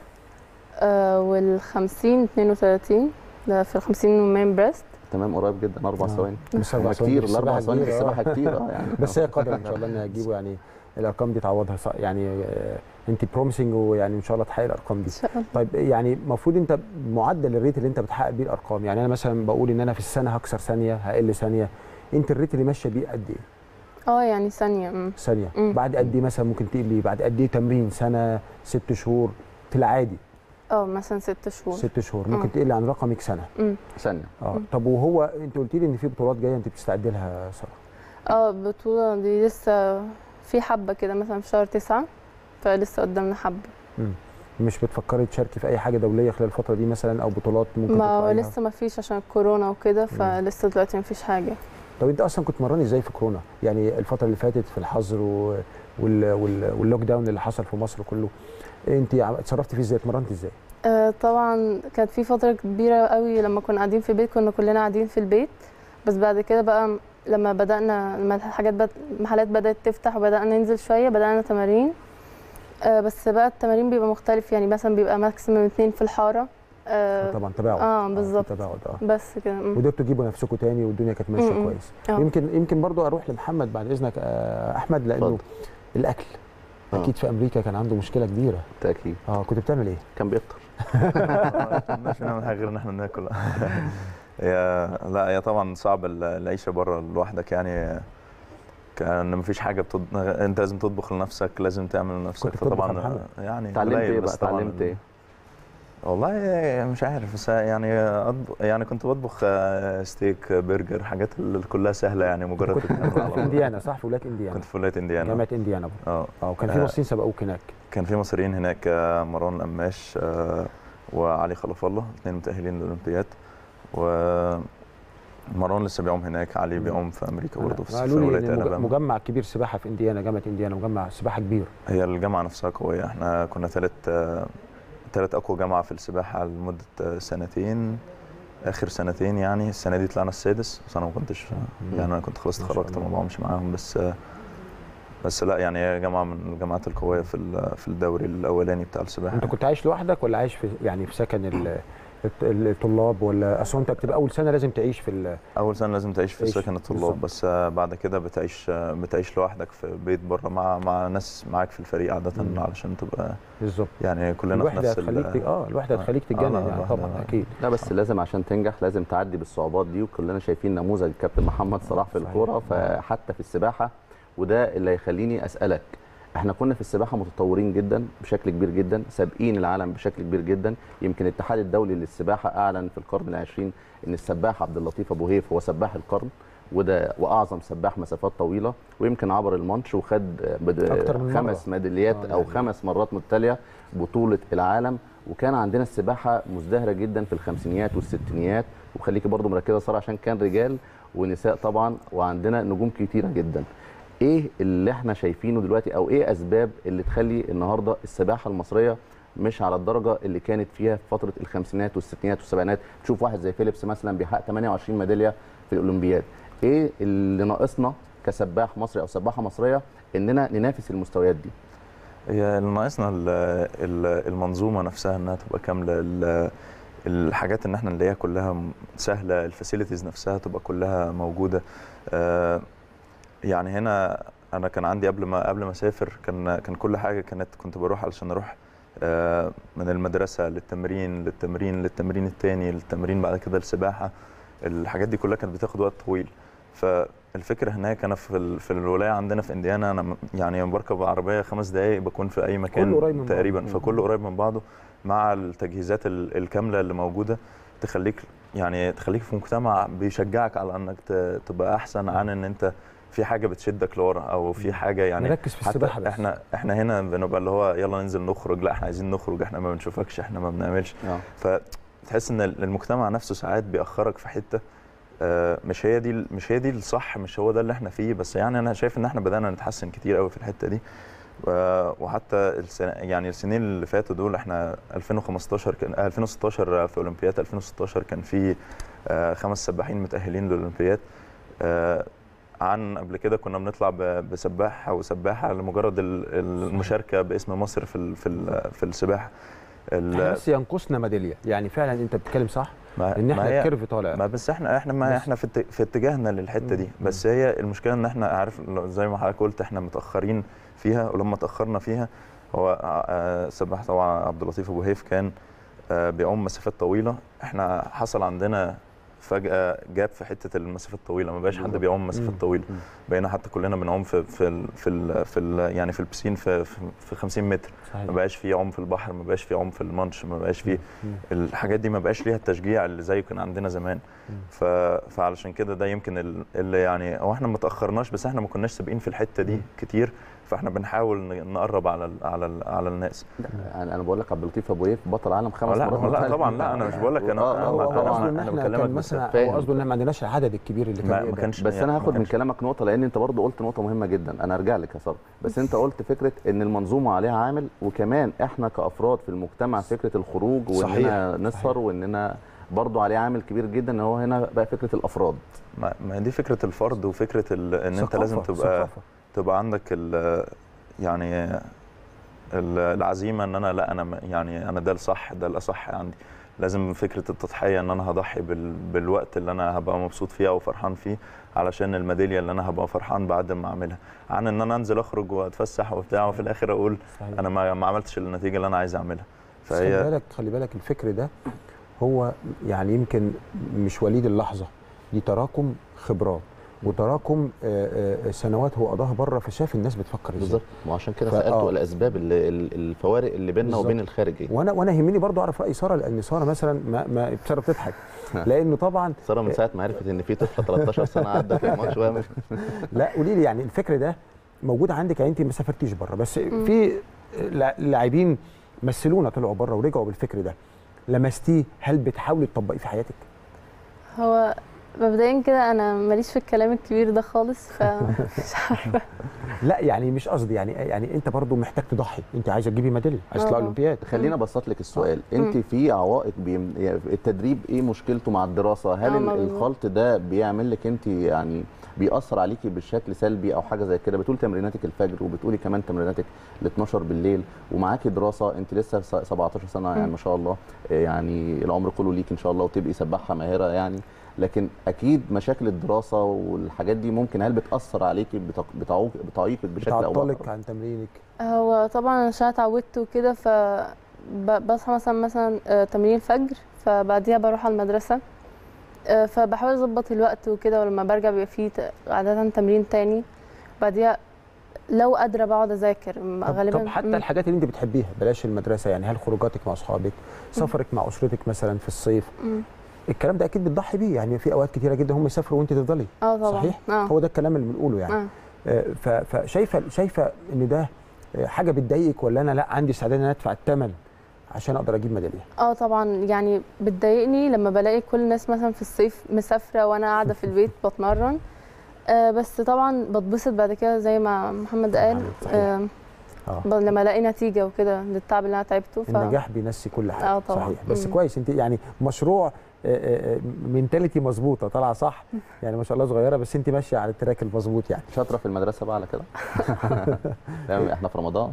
آه وال 50 32 ده في ال 50 ومين بريست تمام قريب جدا اربع آه. ثواني بس هما أربع ثواني كتير في الاربع السباحة ثواني في كتير، آه. السباحه كتير اه يعني بس هي قادره ان شاء الله انها تجيبه يعني الارقام دي تعوضها صح يعني آه، انت بروميسنج ويعني ان شاء الله تحقق الارقام إن دي شاء الله طيب يعني المفروض انت معدل الريت اللي انت بتحقق بيه الارقام يعني انا مثلا بقول ان انا في السنه هكسر ثانيه هقل ثانيه انت الريت اللي ماشيه بيه قد ايه اه يعني ثانية مم. ثانيه مم. بعد قد ايه مثلا ممكن تقلي بعد قد ايه تمرين سنه ست شهور في العادي اه مثلا ست شهور ست شهور ممكن مم. تقلي عن رقمك سنه مم. ثانيه اه مم. طب وهو انت قلت لي ان في بطولات جايه انت بتستعد لها يا ساره اه البطولة دي لسه في حبة كده مثلا في شهر تسعة فلسه قدامنا حبة مش بتفكري تشاركي في اي حاجه دوليه خلال الفتره دي مثلا او بطولات ممكن ما هو تطلعيها؟ لسه ما فيش عشان الكورونا وكده فلسه دلوقتي ما فيش حاجة طب انت اصلا كنت مراني ازاي في كورونا يعني الفتره اللي فاتت في الحظر و... وال... وال... واللوك داون اللي حصل في مصر كله انت عم- اتصرفتي فيه ازاي اتمرنتي ازاي آه طبعا كانت في فترة كبيرة قوي لما كنا قاعدين في البيت كنا كلنا قاعدين في البيت بس بعد كده بقى لما بدأنا لما الحاجات بد... المحلات بدأت تفتح وبدأنا ننزل شوية بدأنا تمارين آه بس بقى التمارين بيبقى مختلف يعني مثلا بيبقى ماكسيمم اتنين في الحارة آه طبعا تباعد اه بالظبط في تباعد اه بس كده مم. قدرتوا تجيبوا نفسكم تاني والدنيا كانت ماشيه م-م. كويس آه. يمكن يمكن برضو اروح لمحمد بعد اذنك آه، احمد لانه اتفضل. الاكل آه. اكيد في امريكا كان عنده مشكله كبيره بالتاكيد اه كنت بتعمل ايه كان بيفطر ما كناش نعمل حاجه غير ان احنا ناكل هي لا هي طبعا صعب ال- العيشه بره لوحدك يعني كان مفيش حاجه بتض... انت لازم تطبخ لنفسك لازم تعمل لنفسك كنت بتطبخ يا فطبعا محمد؟ يعني اتعلمت قليل، ايه بس بقى طبعاً اتعلمت ايه والله مش عارف بس يعني أطبخ يعني كنت بطبخ آه، ستيك برجر حاجات اللي كلها سهله يعني مجرد كنت تتعمل على في طول. انديانا صح في ولايه انديانا كنت في ولايه انديانا جامعه انديانا برضه اه اه وكان في آه. مصريين سبقوك هناك كان في مصريين هناك آه، مروان القماش آه، وعلي خلف الله اثنين متاهلين للاولمبياد ومروان لسه بيعوم هناك علي بيعوم في امريكا برضه في قالوا في لي ولايه إن مج- الاباما مجمع كبير سباحه في انديانا جامعه انديانا مجمع سباحه كبير هي الجامعه نفسها قويه احنا كنا ثالث ثالث اقوى جامعه في السباحه لمده آه، سنتين اخر سنتين يعني السنه دي طلعنا السادس بس انا ما كنتش يعني انا كنت خلاص ما شاء اتخرجت الله. ما بعومش معاهم بس آه، بس لا يعني هي جامعه من الجامعات القويه في ال- في الدوري الاولاني بتاع السباحه انت كنت عايش لوحدك ولا عايش في يعني في سكن ال- الط- الطلاب ولا اصل انت بتبقى اول سنه لازم تعيش في ال- اول سنه لازم تعيش في تعيش سكن بالظبط. الطلاب بس آه، بعد كده بتعيش آه، بتعيش لوحدك في بيت بره مع مع ناس معاك في الفريق عاده مم. علشان تبقى بالظبط يعني كلنا في الوحده نفس ال- هتخليك ت- اه الوحده آه. هتخليك آه، تتجنن لا، يعني الوحدة طبعا آه. اكيد لا بس لازم عشان تنجح لازم تعدي بالصعوبات دي وكلنا شايفين نموذج الكابتن محمد صلاح في صحيح. الكوره فحتى في السباحه وده اللي هيخليني اسالك احنا كنا في السباحه متطورين جدا بشكل كبير جدا سابقين العالم بشكل كبير جدا يمكن الاتحاد الدولي للسباحه اعلن في القرن العشرين ان السباح عبد اللطيف ابو هيف هو سباح القرن وده واعظم سباح مسافات طويله ويمكن عبر المانش وخد بد- أكتر من مرة. خمس ميداليات آه، او يعني. خمس مرات متتاليه بطوله العالم وكان عندنا السباحه مزدهره جدا في الخمسينيات والستينيات وخليكي برضو مركزه صار عشان كان رجال ونساء طبعا وعندنا نجوم كتيره جدا ايه اللي احنا شايفينه دلوقتي او ايه اسباب اللي تخلي النهارده السباحه المصريه مش على الدرجه اللي كانت فيها في فتره الخمسينات والستينات والسبعينات تشوف واحد زي فيليبس مثلا بيحقق 28 ميداليه في الاولمبياد ايه اللي ناقصنا كسباح مصري او سباحه مصريه اننا ننافس المستويات دي هي اللي ناقصنا ال- ال- المنظومه نفسها انها تبقى كامله ال- الحاجات ان احنا نلاقيها كلها م- سهله الفاسيلتيز نفسها تبقى كلها موجوده آه، يعني هنا انا كان عندي قبل ما قبل ما اسافر كان كان كل حاجه كانت كنت بروح علشان اروح آه، من المدرسه للتمرين للتمرين للتمرين التاني للتمرين بعد كده السباحه الحاجات دي كلها كانت بتاخد وقت طويل فالفكره هناك انا في ال- في الولايه عندنا في انديانا انا م- يعني بركب عربيه خمس دقائق بكون في اي مكان كله قريب من بعضه. تقريبا مم. فكله قريب من بعضه مع التجهيزات ال- الكامله اللي موجوده تخليك يعني تخليك في مجتمع بيشجعك على انك ت- تبقى احسن عن ان انت في حاجه بتشدك لورا او في حاجه يعني نركز في حتى السباحه بس احنا احنا هنا بنبقى اللي هو يلا ننزل نخرج لا احنا عايزين نخرج احنا ما بنشوفكش احنا ما بنعملش اه فتحس ان المجتمع نفسه ساعات بيأخرك في حته آه، مش هي دي مش هي دي الصح مش هو ده اللي احنا فيه بس يعني انا شايف ان احنا بدأنا نتحسن كتير قوي في الحته دي و- وحتى السنة يعني السنين اللي فاتوا دول احنا 2015 كان آه، 2016 في اولمبياد 2016 كان في آه، خمس سباحين متأهلين للاولمبياد آه، عن قبل كده كنا بنطلع ب- بسباح او سباحه لمجرد ال- المشاركه باسم مصر في ال- في ال- في السباحه ال- احنا بس ينقصنا ميداليه يعني فعلا انت بتتكلم صح ما ان ما احنا هي- الكيرف طالع ما بس احنا احنا ما بس- احنا في ات- في اتجاهنا للحته دي مم. بس هي المشكله ان احنا عارف لو- زي ما حضرتك قلت احنا متاخرين فيها ولما تاخرنا فيها هو آه، سباح طبعا عبد اللطيف ابو هيف كان آه، بيعوم مسافات طويله احنا حصل عندنا فجاه جاب في حته المسافات الطويله ما بقاش حد بالظبط. بيعوم مسافات مم. طويله مم. بقينا حتى كلنا بنعوم في في ال في ال في ال يعني في البسين في في في 50 متر صحيح ما بقاش في عوم في البحر ما بقاش في عوم في المانش ما بقاش في مم. الحاجات دي ما بقاش ليها التشجيع اللي زي كان عندنا زمان مم. ف... فعلشان كده ده يمكن ال- اللي يعني هو احنا ما تاخرناش بس احنا ما كناش سابقين في الحته دي مم. كتير فاحنا بنحاول ن- نقرب على ال على ال على الناس انا انا بقول لك عبد اللطيف ابو هيف بطل عالم خمس لا مرات لا متتالية. طبعا لا انا مش بقول لك انا آه، أنا- هو- هو طبعاً قصده ان أنا احنا بكلمك كان بس مثلا فاهم. هو قصده ان ما عندناش العدد الكبير اللي كان ما, ما يقدر. كانش بس يعني انا ما هاخد من كانش- كلامك نقطه لان انت برضو قلت نقطه مهمه جدا انا ارجع لك يا ساره بس انت قلت فكره ان المنظومه عليها عامل وكمان احنا كافراد في المجتمع فكره الخروج واننا صحيح. نسهر صحيح. واننا برضو عليه عامل كبير جدا ان هو هنا بقى فكره الافراد ما, ما دي فكره الفرد وفكره ال... ان انت ثقافة، لازم تبقى ثقافة. تبقى عندك ال... يعني ال- العزيمه ان انا لا انا م- يعني انا ده الصح ده الاصح عندي لازم فكره التضحيه ان انا هضحي بال... بالوقت اللي انا هبقى مبسوط فيه او فرحان فيه علشان الميداليه اللي انا هبقى فرحان بعد ما اعملها عن ان انا انزل اخرج واتفسح وبتاع وفي الاخر اقول صحيح. انا ما, ما عملتش النتيجه اللي انا عايز اعملها بس خلي بالك خلي بالك الفكر ده هو يعني يمكن مش وليد اللحظه دي تراكم خبرات وتراكم آه، آه، سنوات هو قضاها بره فشاف الناس بتفكر ازاي بالظبط وعشان كده فا- سالته آه. الاسباب اللي ال- الفوارق اللي بيننا بالظبط. وبين الخارج ايه وانا وانا يهمني برضو اعرف راي ساره لان ساره مثلا ما ما ساره بتضحك لانه طبعا ساره من ساعه ما عرفت ان في طفله 13 سنه عدى في الماتش وهي مش لا قولي لي يعني الفكر ده موجود عندك يعني انت ما سافرتيش بره بس في لا- لاعبين مثلونا طلعوا بره ورجعوا بالفكر ده لمستيه هل بتحاولي تطبقيه في حياتك؟ هو مبدئيا كده انا ماليش في الكلام الكبير ده خالص فمش عارفه لا يعني مش قصدي يعني يعني انت برضو محتاج تضحي انت عايزه تجيبي ميداليه عايزه تطلعي آه. اولمبياد خلينا ابسط لك السؤال انت في عوائق بيم... يعني التدريب ايه مشكلته مع الدراسه هل آه، ال- مظبوط. الخلط ده بيعمل لك انت يعني بيأثر عليكي بشكل سلبي او حاجه زي كده بتقولي تمريناتك الفجر وبتقولي كمان تمريناتك ل 12 بالليل ومعاكي دراسه انت لسه س- 17 سنه يعني مم. ما شاء الله آه، يعني العمر كله ليك ان شاء الله وتبقي سباحه ماهره يعني لكن اكيد مشاكل الدراسه والحاجات دي ممكن هل بتاثر عليكي بتق- بتعوق بتعيقك بشكل او بتعطلك باخر عن تمرينك هو طبعا عشان اتعودت وكده ف ب- بصحى مثلا مثلا آه، تمرين الفجر فبعديها بروح على المدرسة آه، فبحاول اظبط الوقت وكده ولما برجع بيبقى فيه ت- عادة تمرين تاني بعديها لو قادرة بقعد اذاكر م- طب, غالبا طب حتى مم. الحاجات اللي انت بتحبيها بلاش المدرسه يعني هل خروجاتك مع اصحابك سفرك مع اسرتك مثلا في الصيف مم. الكلام ده اكيد بتضحي بيه يعني في اوقات كتيره جدا هم يسافروا وانت تفضلي اه طبعا صحيح اه هو ده الكلام اللي بنقوله يعني اه آه، ف- فشايفه شايفه ان ده آه، حاجه بتضايقك ولا انا لا عندي استعداد ان أنا ادفع الثمن عشان اقدر اجيب ميداليه اه طبعا يعني بتضايقني لما بلاقي كل الناس مثلا في الصيف مسافره وانا قاعده في البيت بتمرن آه بس طبعا بتبسط بعد كده زي ما محمد قال صحيح. آه اه ب- لما الاقي نتيجه وكده للتعب اللي انا تعبته ف... النجاح بينسي كل حاجه آه طبعاً. صحيح بس مم. كويس انت يعني مشروع منتاليتي مظبوطه طالعه صح يعني ما شاء الله صغيره بس انت ماشيه على التراك المظبوط يعني شاطره في المدرسه بقى على كده تمام احنا في رمضان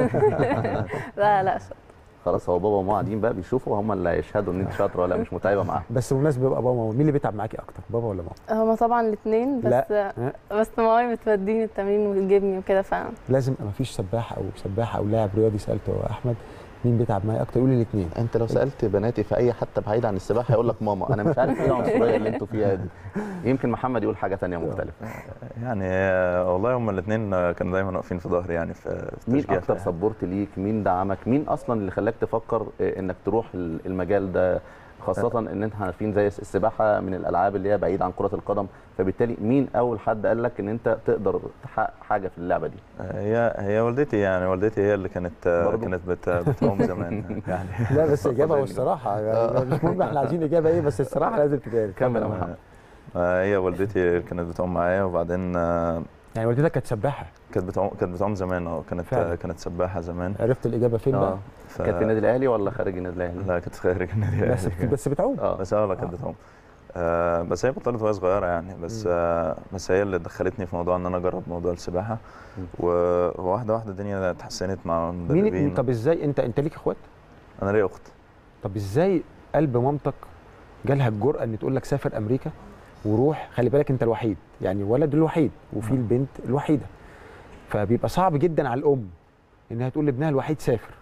لا لا شاطر. خلاص هو بابا وماما قاعدين بقى بيشوفوا هم اللي هيشهدوا ان انت شاطره ولا مش متعبه معاهم بس بمناسبه بقى بابا وماما، مين اللي بيتعب معاكي اكتر بابا ولا ماما هما طبعا الاثنين بس لا. بس مامي بتوديني التمرين وتجيبني وكده ف لازم ما فيش سباح او سباحه او لاعب رياضي سالته يا احمد مين بيتعب معايا اكتر يقول لي الاثنين انت لو سالت بناتي في اي حتى بعيد عن السباحه هيقول لك ماما انا مش عارف ايه العنصريه اللي انتوا فيها دي يمكن محمد يقول حاجه تانية مختلفه يعني آه، والله هم الاثنين كانوا دايما واقفين في ظهري يعني في في مين تشجيع اكتر في- سبورت ليك مين دعمك مين اصلا اللي خلاك تفكر آه، انك تروح ال- المجال ده خاصة ان انت عارفين زي السباحة من الالعاب اللي هي بعيد عن كرة القدم فبالتالي مين اول حد قال لك ان انت تقدر تحقق حاجة في اللعبة دي هي هي والدتي يعني والدتي هي اللي كانت آه، برضو؟ كانت بت- بتعوم زمان يعني لا بس اجابه والصراحه يعني مش مهم احنا عايزين اجابه ايه بس الصراحه لازم تتقال كمل يا اتفضل. محمد. آه، هي والدتي كانت بتعوم معايا وبعدين آه، يعني والدتك كانت سباحه كانت بتعوم كانت بتعوم زمان اه كانت فعلا. آه، كانت سباحه زمان عرفت الاجابه فين بقى اه ف... كانت في النادي الاهلي ولا خارج النادي الاهلي؟ لا كانت خارج النادي بس الأهلي. بس بتعوم اه بس اه لا كانت آه. بتعوم آه بس هي بطلت وهي صغيره يعني بس مم. آه بس هي اللي دخلتني في موضوع ان انا اجرب موضوع السباحه مم. وواحده واحده الدنيا اتحسنت مع مين مدربين طب ازاي انت انت ليك اخوات انا ليا اخت طب ازاي قلب مامتك جالها الجرأه ان تقول لك سافر امريكا وروح خلي بالك انت الوحيد يعني ولد الوحيد وفي نعم. البنت الوحيده فبيبقى صعب جدا على الام انها تقول لابنها الوحيد سافر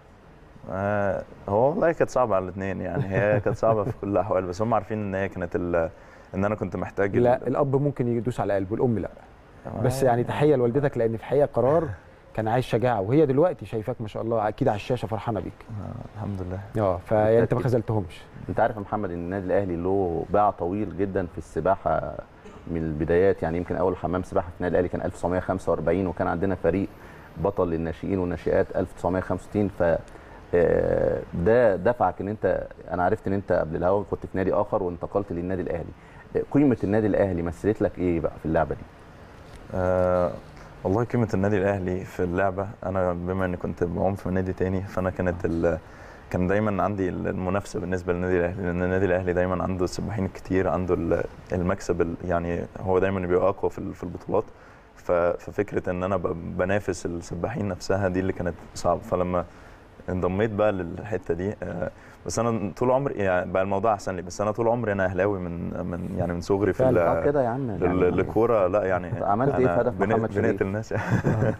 آه هو والله كانت صعبه على الاثنين يعني هي كانت صعبه في كل الاحوال بس هم عارفين ان هي كانت ال- ان انا كنت محتاج ال- لا الاب ممكن يدوس على قلبه الام لا بس يعني تحيه لوالدتك لان في الحقيقه قرار كان عايز شجاعه وهي دلوقتي شايفاك ما شاء الله اكيد على الشاشه فرحانه بيك آه الحمد لله اه فانت ما بالتأكيد. خذلتهمش انت عارف يا محمد ان النادي الاهلي له باع طويل جدا في السباحه من البدايات يعني يمكن اول حمام سباحه في النادي الاهلي كان 1945 وكان عندنا فريق بطل للناشئين والناشئات 1965 ف آه، ده دفعك ان انت انا عرفت ان انت قبل الهوا كنت في نادي اخر وانتقلت للنادي الاهلي آه، قيمه النادي الاهلي مثلت لك ايه بقى في اللعبه دي آه والله قيمة النادي الأهلي في اللعبة أنا بما إني كنت بعوم في نادي تاني فأنا كانت ال كان دايما عندي المنافسة بالنسبة للنادي الأهلي لأن النادي الأهلي دايما عنده السباحين الكتير عنده ال- المكسب ال- يعني هو دايما بيبقى أقوى في ال- في البطولات ف- ففكرة إن أنا ب- بنافس السباحين نفسها دي اللي كانت صعبة فلما انضميت بقى للحته دي آه، بس انا طول عمري يعني بقى الموضوع احسن لي بس انا طول عمري انا اهلاوي من من يعني من صغري في فعلا. آه كده يا عم ال- يعني الكوره لا يعني عملت إيه في أنا هدف بن- محمد شريف؟ بنقتل الناس يعني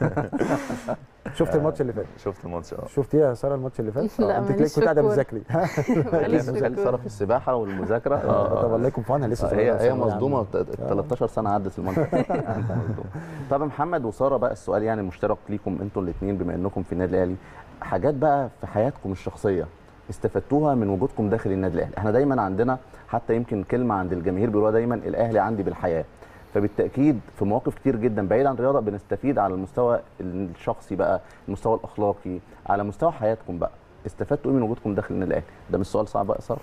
شفت الماتش اللي فات شفت الماتش اه شفت ايه يا ساره الماتش اللي فات لا، آه، انت ماليش تلاقي كنت في قاعده الكورة. بتذاكري ماليش في سألت الكورة. ساره في السباحه والمذاكره آه، طب الله يكون في عونها لسه صغيرة هي هي ثانوية مصدومه عامة. وت- 13 سنه عدت المنطقه طب محمد وساره بقى السؤال يعني مشترك ليكم انتوا الاثنين بما انكم في النادي الاهلي حاجات بقى في حياتكم الشخصيه استفدتوها من وجودكم داخل النادي الاهلي احنا دايما عندنا حتى يمكن كلمه عند الجماهير بيقولوها دايما الاهلي عندي بالحياه فبالتاكيد في مواقف كتير جدا بعيد عن الرياضه بنستفيد على المستوى الشخصي بقى المستوى الاخلاقي على مستوى حياتكم بقى استفدتوا ايه من وجودكم داخل النادي الاهلي ده مش سؤال صعب بقى يا ساره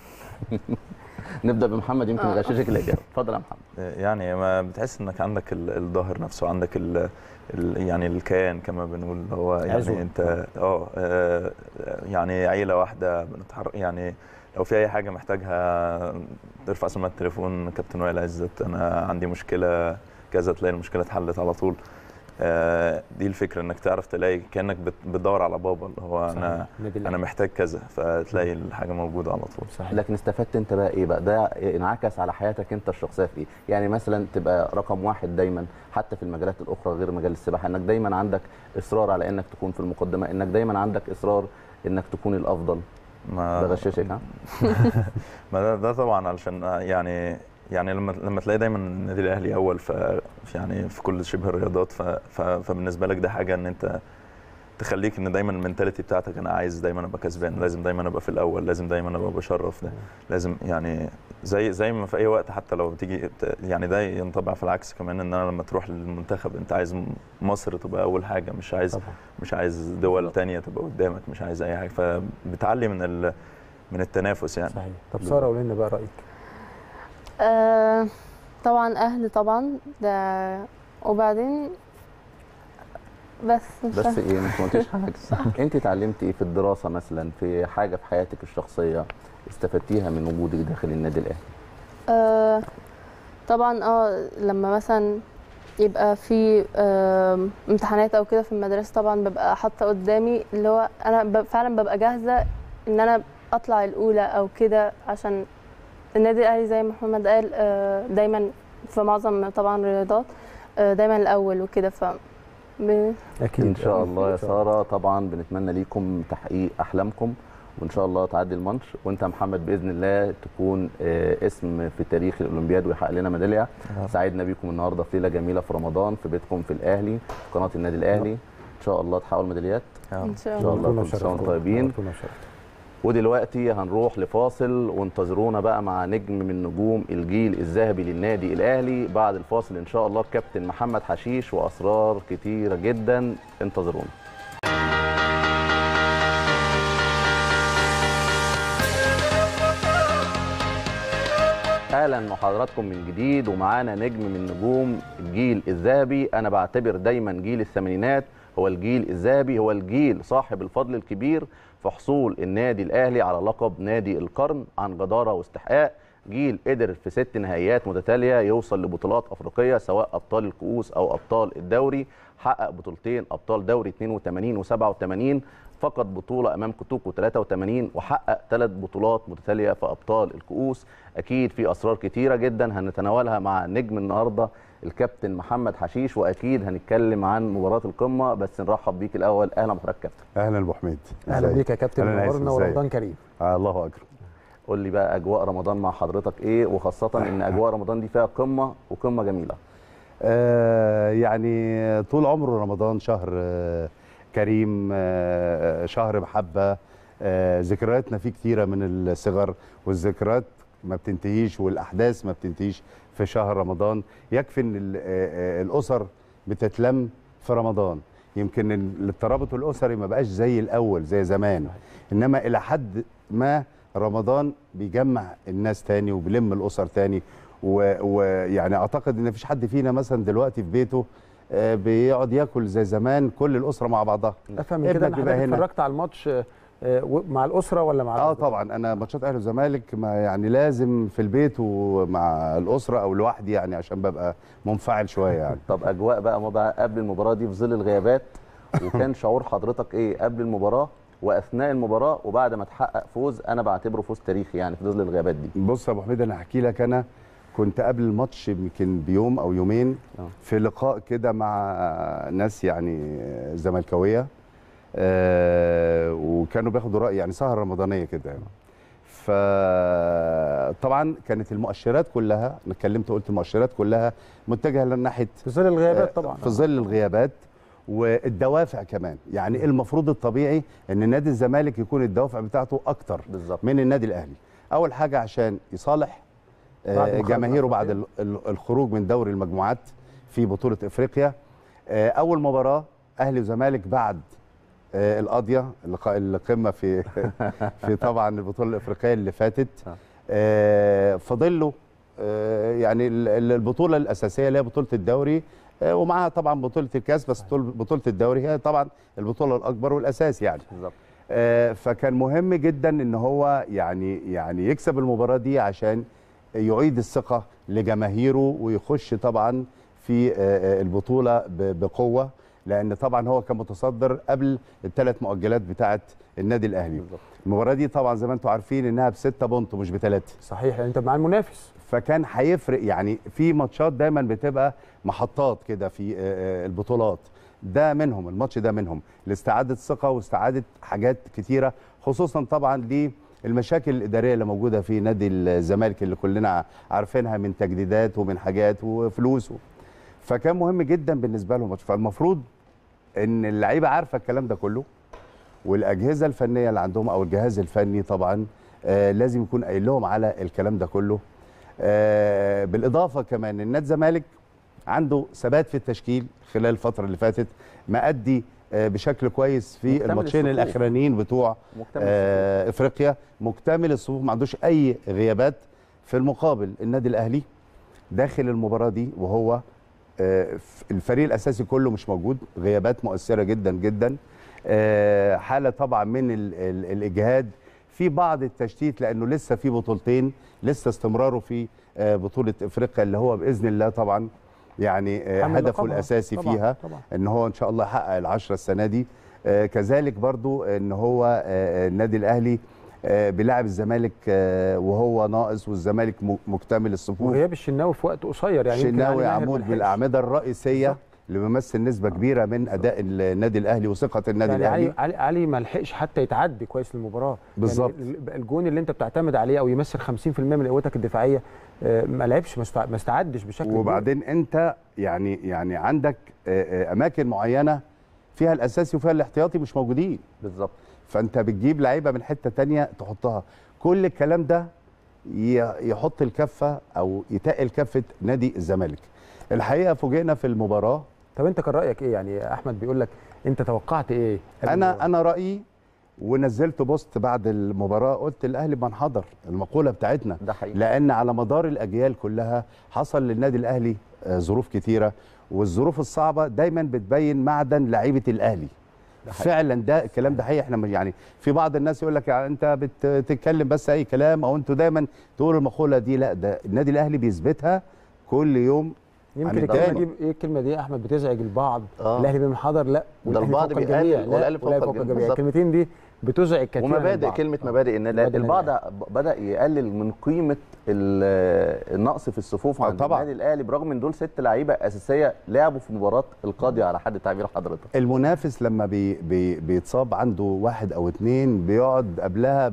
نبدا بمحمد يمكن آه. يغششك الاجابه اتفضل يا محمد يعني ما بتحس انك عندك ال- الظهر نفسه عندك ال ال يعني الكيان كما بنقول هو عزوة. يعني انت اه آه، يعني عيله واحده بنتحرك يعني لو في اي حاجه محتاجها ترفع سماعه التليفون كابتن وائل عزت انا عندي مشكله كذا تلاقي المشكله اتحلت على طول آه، دي الفكره انك تعرف تلاقي كانك بت- بتدور على بابا اللي هو انا صحيح. النادي انا الأهلي. محتاج كذا فتلاقي الحاجه موجوده على طول صحيح لكن استفدت انت بقى ايه بقى ده انعكس على حياتك انت الشخصيه في ايه يعني مثلا تبقى رقم واحد دايما حتى في المجالات الاخرى غير مجال السباحه انك دايما عندك اصرار على انك تكون في المقدمه انك دايما عندك اصرار انك تكون الافضل ما بغششك ها ما ده, ده طبعا علشان يعني يعني لما لما تلاقي دايما النادي الاهلي اول ف في يعني في كل شبه الرياضات ف ف فبالنسبه لك ده حاجه ان انت تخليك ان دايما المنتاليتي بتاعتك انا عايز دايما ابقى كسبان لازم دايما ابقى في الاول لازم دايما ابقى بشرف ده لازم يعني زي زي ما في اي وقت حتى لو تيجي ت- يعني ده ينطبع في العكس كمان ان انا لما تروح للمنتخب انت عايز مصر تبقى اول حاجه مش عايز طبعا مش عايز دول تانية تبقى قدامك مش عايز اي حاجه فبتعلي من ال من التنافس يعني صحيح طب ساره قولي لنا بقى رايك آه طبعا اهل طبعا ده وبعدين بس مش بس فاهمة. ايه انت ما قلتيش حاجه انت اتعلمتي ايه في الدراسه مثلا في حاجه في حياتك الشخصيه استفدتيها من وجودك داخل النادي الاهلي آه طبعا اه لما مثلا يبقى في آه امتحانات او كده في المدرسه طبعا ببقى حاطه قدامي اللي هو انا ب- فعلا ببقى جاهزه ان انا اطلع الاولى او كده عشان النادي الاهلي زي ما محمد قال آه دايما في معظم طبعا الرياضات آه دايما الاول وكده ف ب- اكيد ان شاء الله يا إن شاء الله. ساره طبعا بنتمنى ليكم تحقيق احلامكم وان شاء الله تعدي الماتش وانت يا محمد باذن الله تكون آه، اسم في تاريخ الاولمبياد ويحقق لنا ميداليه سعدنا بيكم النهارده في ليله جميله في رمضان في بيتكم في الاهلي في قناه النادي الاهلي ان شاء الله تحققوا الميداليات ان شاء إن شاء الله الله. نورتونا كل سنة وأنتم وشرفتونا. طيبين. نورتونا وشرفتونا. ودلوقتي هنروح لفاصل وانتظرونا بقى مع نجم من نجوم الجيل الذهبي للنادي الاهلي بعد الفاصل ان شاء الله كابتن محمد حشيش واسرار كتيره جدا انتظرونا اهلا بحضراتكم من جديد ومعانا نجم من نجوم الجيل الذهبي انا بعتبر دايما جيل الثمانينات هو الجيل الذهبي هو الجيل صاحب الفضل الكبير في حصول النادي الاهلي على لقب نادي القرن عن جداره واستحقاق جيل قدر في ست نهائيات متتاليه يوصل لبطولات افريقيه سواء ابطال الكؤوس او ابطال الدوري حقق بطولتين ابطال دوري 82 و87 فقد بطوله امام كوتوكو 83 وحقق ثلاث بطولات متتاليه في ابطال الكؤوس اكيد في اسرار كتيره جدا هنتناولها مع نجم النهارده الكابتن محمد حشيش واكيد هنتكلم عن مباراه القمه بس نرحب بيك الاول اهلا بحضرتك كابتن اهلا ابو حميد اهلا إزيك؟ بيك يا كابتن أهلاً يا منورنا ياسر، إزيك؟ ورمضان كريم آه الله اكبر قول لي بقى اجواء رمضان مع حضرتك ايه وخاصه ان اجواء رمضان دي فيها قمه وقمه جميله آه يعني طول عمره رمضان شهر آه كريم آه شهر محبه آه ذكرياتنا فيه كتيره من الصغر والذكريات ما بتنتهيش والاحداث ما بتنتهيش في شهر رمضان يكفي ان ال- آه، آه، الاسر بتتلم في رمضان يمكن ال- الترابط الاسري ما بقاش زي الاول زي زمان انما الى حد ما رمضان بيجمع الناس تاني وبيلم الاسر تاني و- ويعني اعتقد ان مفيش حد فينا مثلا دلوقتي في بيته آه، بيقعد ياكل زي زمان كل الاسره مع بعضها افهم من كده ان ابنك بيبقى حضرتك هنا. اتفرجت على الماتش آه، آه، و- مع الاسره ولا مع اه الأصدقاء؟ طبعا انا ماتشات اهلي وزمالك ما يعني لازم في البيت ومع الاسره او لوحدي يعني عشان ببقى منفعل شويه يعني طب اجواء بقى ما بقى قبل المباراه دي في ظل الغيابات وكان شعور حضرتك ايه قبل المباراه واثناء المباراه وبعد ما تحقق فوز انا بعتبره فوز تاريخي يعني في ظل الغيابات دي بص يا ابو حميد انا هحكي لك انا كنت قبل الماتش يمكن بيوم او يومين آه. في لقاء كده مع ناس يعني زملكاويه آه، وكانوا بياخدوا راي يعني سهره رمضانيه كده يعني. فطبعا كانت المؤشرات كلها انا اتكلمت وقلت المؤشرات كلها متجهه لناحيه في ظل الغيابات طبعا في ظل الغيابات والدوافع كمان يعني المفروض الطبيعي ان نادي الزمالك يكون الدوافع بتاعته اكتر بالظبط من النادي الاهلي اول حاجه عشان يصالح آه، بعد ما خرج جماهيره من بعد ال- ال- الخروج من دوري المجموعات في بطوله افريقيا آه، اول مباراه اهلي وزمالك بعد آه، القاضيه اللقاء القمه في في طبعا البطوله الافريقيه اللي فاتت آه. آه، فاضل له آه، يعني ال- ال- البطوله الاساسيه اللي هي بطوله الدوري آه، ومعاها طبعا بطوله الكاس بس طول- بطوله الدوري هي طبعا البطوله الاكبر والاساس يعني بالظبط آه، فكان مهم جدا ان هو يعني يعني يكسب المباراه دي عشان يعيد الثقه لجماهيره ويخش طبعا في آه، آه، البطوله ب- بقوه لان طبعا هو كان متصدر قبل الثلاث مؤجلات بتاعه النادي الاهلي بالظبط المباراه دي طبعا زي ما انتم عارفين انها بسته بونت مش بثلاثه صحيح يعني انت مع المنافس فكان هيفرق يعني في ماتشات دايما بتبقى محطات كده في آه، آه، البطولات ده منهم الماتش ده منهم لاستعاده الثقه واستعاده حاجات كتيره خصوصا طبعا للمشاكل الاداريه اللي موجوده في نادي الزمالك اللي كلنا عارفينها من تجديدات ومن حاجات وفلوس فكان مهم جدا بالنسبه لهم الماتش فالمفروض ان اللعيبه عارفه الكلام ده كله والاجهزه الفنيه اللي عندهم او الجهاز الفني طبعا آه لازم يكون قايل لهم على الكلام ده كله آه بالاضافه كمان ان نادي الزمالك عنده ثبات في التشكيل خلال الفتره اللي فاتت مأدي آه بشكل كويس في مكتمل الماتشين الصفوف. الاخرانيين بتوع مكتمل آه افريقيا مكتمل الصفوف ما عندوش اي غيابات في المقابل النادي الاهلي داخل المباراه دي وهو آه، الفريق الاساسي كله مش موجود غيابات مؤثره جدا جدا آه، حاله طبعا من ال ال الاجهاد في بعض التشتيت لانه لسه في بطولتين لسه استمراره في آه، بطوله افريقيا اللي هو باذن الله طبعا يعني آه، حامل هدفه لقبها. الاساسي طبعاً، فيها طبعا ان هو ان شاء الله يحقق العشرة السنه دي آه، كذلك برضو ان هو آه، آه، النادي الاهلي آه، بيلاعب الزمالك آه، وهو ناقص والزمالك م- مكتمل الصفوف وغياب الشناوي في وقت قصير يعني يمكن شناوي علي ماهر عمود ملحقش. بالاعمده الرئيسيه بالظبط. اللي بيمثل نسبه كبيره من اداء النادي الاهلي وثقه النادي يعني الاهلي علي علي, علي ما لحقش حتى يتعدي كويس للمباراه بالظبط. يعني ال- الجون اللي انت بتعتمد عليه او يمثل 50% من قوتك الدفاعيه آه، ما لعبش ما استع- ما استعدش بشكل كبير. وبعدين انت يعني يعني عندك آه، آه، اماكن معينه فيها الاساسي وفيها الاحتياطي مش موجودين بالظبط فانت بتجيب لعيبه من حته تانية تحطها كل الكلام ده ي- يحط الكفه او يتقل كفه نادي الزمالك الحقيقه فوجئنا في المباراه طب انت كان رايك ايه يعني احمد بيقول لك انت توقعت ايه قبل انا المباراة؟ انا رايي ونزلت بوست بعد المباراه قلت الاهلي منحدر المقوله بتاعتنا ده حقيقي لان على مدار الاجيال كلها حصل للنادي الاهلي آه، ظروف كتيره والظروف الصعبه دايما بتبين معدن لعيبه الاهلي فعلا ده الكلام ده حقيقي احنا مش- يعني في بعض الناس يقول لك يعني انت بتتكلم بس اي كلام او انتوا دايما تقولوا المقوله دي لا ده النادي الاهلي بيثبتها كل يوم يمكن عن الكلمه التاني. دي ايه الكلمه دي يا احمد بتزعج البعض آه. الاهلي بمنحدر لا والأهلي البعض فوق الجميع بيقلل لا والأهلي فوق والأهلي الجميع. الجميع بالظبط. الكلمتين دي بتزعج كثيرا ومبادئ البعض. كلمه آه. مبادئ ان مبادئ البعض النادي بدا يقلل من قيمه ال- النقص في الصفوف آه عند طبعاً. النادي الاهلي برغم ان دول ست لعيبه اساسيه لعبوا في مباراه القاضيه على حد تعبير حضرتك المنافس لما بي بي بيتصاب عنده واحد او اتنين بيقعد قبلها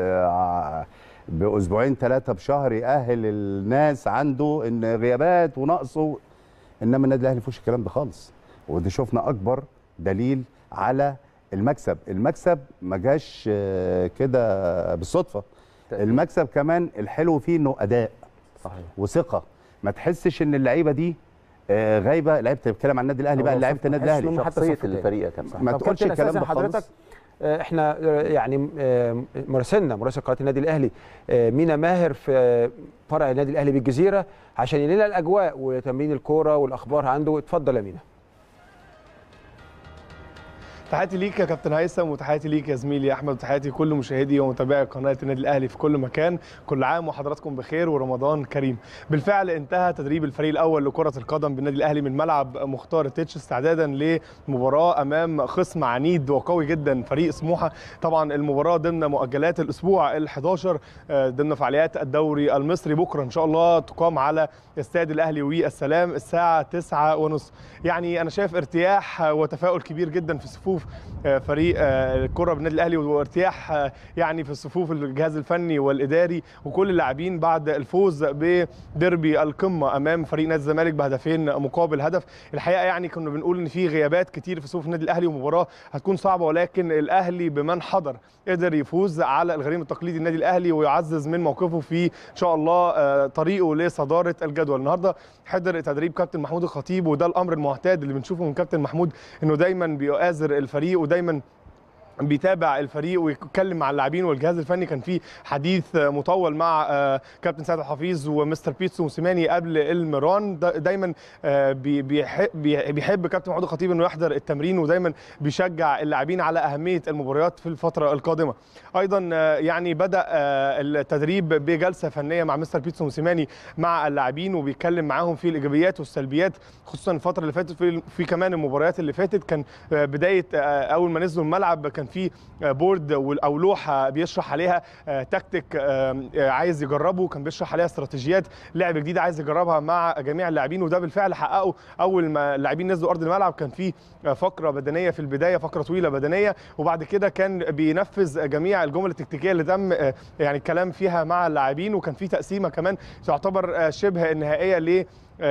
ب- باسبوعين ثلاثه بشهر يأهل الناس عنده ان غيابات ونقصه انما النادي الاهلي فيهوش الكلام ده خالص ودي شفنا اكبر دليل على المكسب المكسب ما جاش آه، كده بالصدفه المكسب كمان الحلو فيه انه اداء صحيح وثقه ما تحسش ان اللعيبه دي آه، غايبه لعيبه بتتكلم عن النادي الاهلي بقى هو لعيبه صف- النادي تحس الاهلي إنهم حتى شخصيه صف تاني. الفريق يا كابتن ما طب تقولش كابتن الكلام أستاذن ده حضرتك خالص آه، احنا آه، يعني آه، مراسلنا مراسل قناه النادي الاهلي آه، مينا ماهر في آه، فرع النادي الاهلي بالجزيره عشان ينقل لنا الاجواء وتمرين الكوره والاخبار عنده اتفضل يا مينا تحياتي ليك يا كابتن هيثم وتحياتي ليك يا زميلي احمد وتحياتي كل مشاهدي ومتابعي قناه النادي الاهلي في كل مكان كل عام وحضراتكم بخير ورمضان كريم بالفعل انتهى تدريب الفريق الاول لكره القدم بالنادي الاهلي من ملعب مختار التتش استعدادا لمباراه امام خصم عنيد وقوي جدا فريق سموحه طبعا المباراه ضمن مؤجلات الاسبوع ال11 ضمن فعاليات الدوري المصري بكره ان شاء الله تقام على استاد الاهلي والسلام الساعه 9 ونص يعني انا شايف ارتياح وتفاؤل كبير جدا في صفوف فريق الكره بالنادي الاهلي وارتياح يعني في صفوف الجهاز الفني والاداري وكل اللاعبين بعد الفوز بديربي القمه امام فريق نادي الزمالك بهدفين مقابل هدف الحقيقه يعني كنا بنقول ان في غيابات كتير في صفوف النادي الاهلي ومباراه هتكون صعبه ولكن الاهلي بمن حضر قدر يفوز على الغريم التقليدي النادي الاهلي ويعزز من موقفه في ان شاء الله طريقه لصداره الجدول النهارده حضر تدريب كابتن محمود الخطيب وده الامر المعتاد اللي بنشوفه من كابتن محمود انه دايما بيؤازر الفريق ودايما بيتابع الفريق ويتكلم مع اللاعبين والجهاز الفني كان في حديث مطول مع كابتن سعد الحفيظ ومستر بيتسو موسيماني قبل المران دايما بيحب كابتن محمود الخطيب انه يحضر التمرين ودايما بيشجع اللاعبين على اهميه المباريات في الفتره القادمه ايضا يعني بدا التدريب بجلسه فنيه مع مستر بيتسو موسيماني مع اللاعبين وبيتكلم معاهم في الايجابيات والسلبيات خصوصا الفتره اللي فاتت في, في كمان المباريات اللي فاتت كان بدايه اول ما نزلوا الملعب كان في بورد او لوحه بيشرح عليها تكتيك عايز يجربه كان بيشرح عليها استراتيجيات لعب جديده عايز يجربها مع جميع اللاعبين وده بالفعل حققه اول ما اللاعبين نزلوا ارض الملعب كان في فقره بدنيه في البدايه فقره طويله بدنيه وبعد كده كان بينفذ جميع الجمل التكتيكيه اللي تم يعني الكلام فيها مع اللاعبين وكان في تقسيمه كمان تعتبر شبه النهائيه ل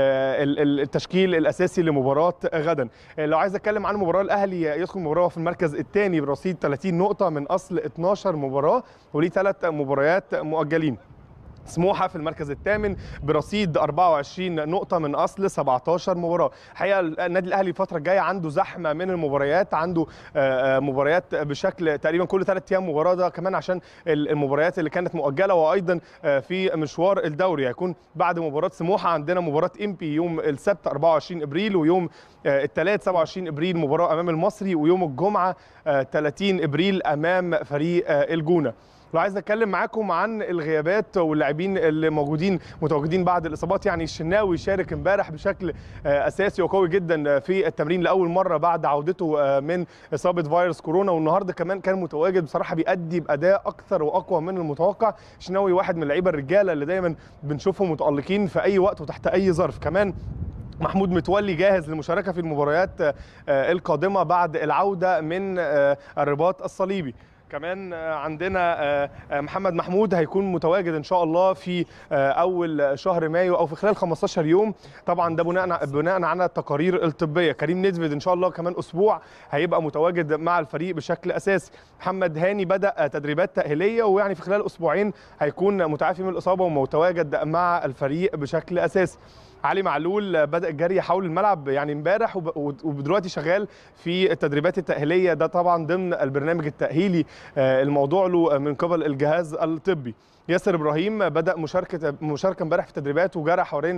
التشكيل الاساسي لمباراه غدا لو عايز اتكلم عن مباراه الاهلي يدخل مباراه في المركز الثاني برصيد 30 نقطه من اصل 12 مباراه وليه ثلاث مباريات مؤجلين سموحه في المركز الثامن برصيد 24 نقطه من اصل 17 مباراه الحقيقه النادي الاهلي الفتره الجايه عنده زحمه من المباريات عنده مباريات بشكل تقريبا كل ثلاث ايام مباراه ده كمان عشان المباريات اللي كانت مؤجله وايضا في مشوار الدوري هيكون بعد مباراه سموحه عندنا مباراه امبي يوم السبت 24 ابريل ويوم الثلاث 27 ابريل مباراه امام المصري ويوم الجمعه 30 ابريل امام فريق الجونه لو عايز اتكلم معاكم عن الغيابات واللاعبين اللي موجودين متواجدين بعد الاصابات يعني الشناوي شارك امبارح بشكل اساسي وقوي جدا في التمرين لاول مره بعد عودته من اصابه فيروس كورونا والنهارده كمان كان متواجد بصراحه بيأدي باداء اكثر واقوى من المتوقع الشناوي واحد من اللعيبه الرجاله اللي دايما بنشوفهم متالقين في اي وقت وتحت اي ظرف كمان محمود متولي جاهز للمشاركه في المباريات القادمه بعد العوده من الرباط الصليبي كمان عندنا محمد محمود هيكون متواجد ان شاء الله في اول شهر مايو او في خلال 15 يوم طبعا ده بناء بناء على التقارير الطبيه كريم نزفد ان شاء الله كمان اسبوع هيبقى متواجد مع الفريق بشكل اساسي محمد هاني بدا تدريبات تاهيليه ويعني في خلال اسبوعين هيكون متعافي من الاصابه ومتواجد مع الفريق بشكل اساسي علي معلول بدا الجري حول الملعب يعني امبارح ودلوقتي شغال في التدريبات التاهيليه ده طبعا ضمن البرنامج التاهيلي الموضوع له من قبل الجهاز الطبي ياسر ابراهيم بدا مشاركه مشاركه امبارح في التدريبات وجرى حوالين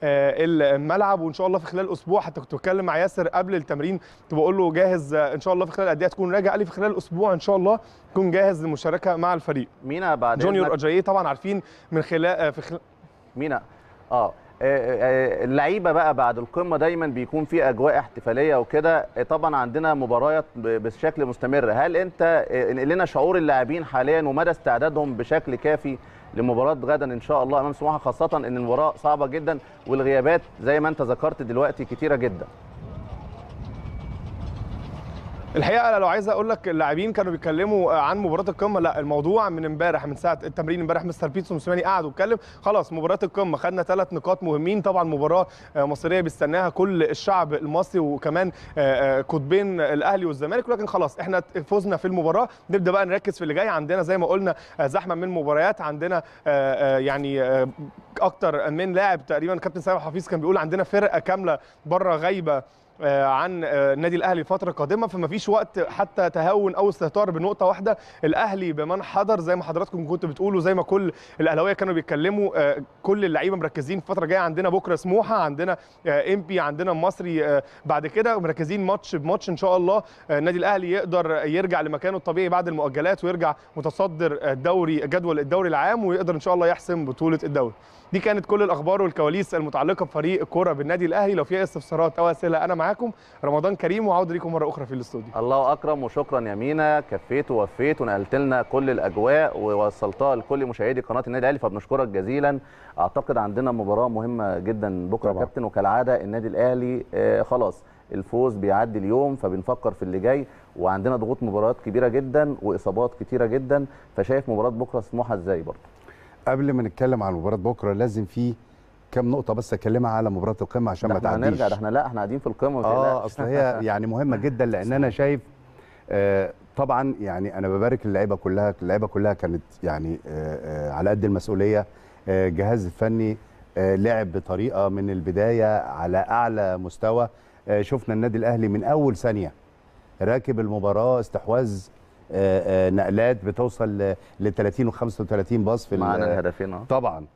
الملعب وان شاء الله في خلال اسبوع حتى كنت بتكلم مع ياسر قبل التمرين كنت بقول له جاهز ان شاء الله في خلال قد ايه تكون راجع قال لي في خلال اسبوع ان شاء الله تكون جاهز للمشاركه مع الفريق مينا بعد جونيور اجاييه طبعا عارفين من خلال في خلال مينا اه اللعيبه بقى بعد القمه دايما بيكون في اجواء احتفاليه وكده طبعا عندنا مباريات بشكل مستمر هل انت انقل لنا شعور اللاعبين حاليا ومدى استعدادهم بشكل كافي لمباراه غدا ان شاء الله امام سموحه خاصه ان المباراه صعبه جدا والغيابات زي ما انت ذكرت دلوقتي كتيره جدا الحقيقه لو عايز اقول لك اللاعبين كانوا بيتكلموا عن مباراه القمه لا الموضوع من امبارح من ساعه التمرين امبارح مستر بيتسو موسيماني قعد واتكلم خلاص مباراه القمه خدنا ثلاث نقاط مهمين طبعا مباراه مصريه بيستناها كل الشعب المصري وكمان قطبين الاهلي والزمالك ولكن خلاص احنا فزنا في المباراه نبدا بقى نركز في اللي جاي عندنا زي ما قلنا زحمه من مباريات عندنا يعني اكتر من لاعب تقريبا كابتن سامح حفيظ كان بيقول عندنا فرقه كامله بره غايبه آه، عن آه، النادي الاهلي الفتره القادمه فما فيش وقت حتى تهاون او استهتار بنقطه واحده الاهلي بمن حضر زي ما حضراتكم كنتوا بتقولوا زي ما كل الاهلاويه كانوا بيتكلموا آه، كل اللعيبه مركزين الفتره الجايه عندنا بكره سموحه عندنا ام بي عندنا المصري آه، بعد كده مركزين ماتش بماتش ان شاء الله آه، النادي الاهلي يقدر يرجع لمكانه الطبيعي بعد المؤجلات ويرجع متصدر الدوري جدول الدوري العام ويقدر ان شاء الله يحسم بطوله الدوري دي كانت كل الاخبار والكواليس المتعلقه بفريق الكوره بالنادي الاهلي لو في اي استفسارات او اسئله انا معاكم رمضان كريم وعوده ليكم مره اخرى في الاستوديو الله اكرم وشكرا يا مينا كفيت ووفيت ونقلت لنا كل الاجواء ووصلتها لكل مشاهدي قناه النادي الاهلي فبنشكرك جزيلا اعتقد عندنا مباراه مهمه جدا بكره يا طبعا. كابتن وكالعاده النادي الاهلي آه خلاص الفوز بيعدي اليوم فبنفكر في اللي جاي وعندنا ضغوط مباريات كبيره جدا واصابات كتيره جدا فشايف مباراه بكره سموحه ازاي برضه قبل ما نتكلم عن مباراه بكره لازم في كام نقطه بس اكلمها على مباراه القمه عشان ده ما احنا تعديش هنرجع ده احنا لا احنا قاعدين في القمه ما اه تقلقش. اصل هي يعني مهمه جدا لان انا شايف آه طبعا يعني انا ببارك اللعيبه كلها اللعيبه كلها كانت يعني آه آه على قد المسؤوليه آه الجهاز الفني آه لعب بطريقه من البدايه على اعلى مستوى آه شفنا النادي الاهلي من اول ثانيه راكب المباراه استحواذ آه آه نقلات بتوصل ل 30 و 35 باص في ال- معانا الهدفين اه طبعا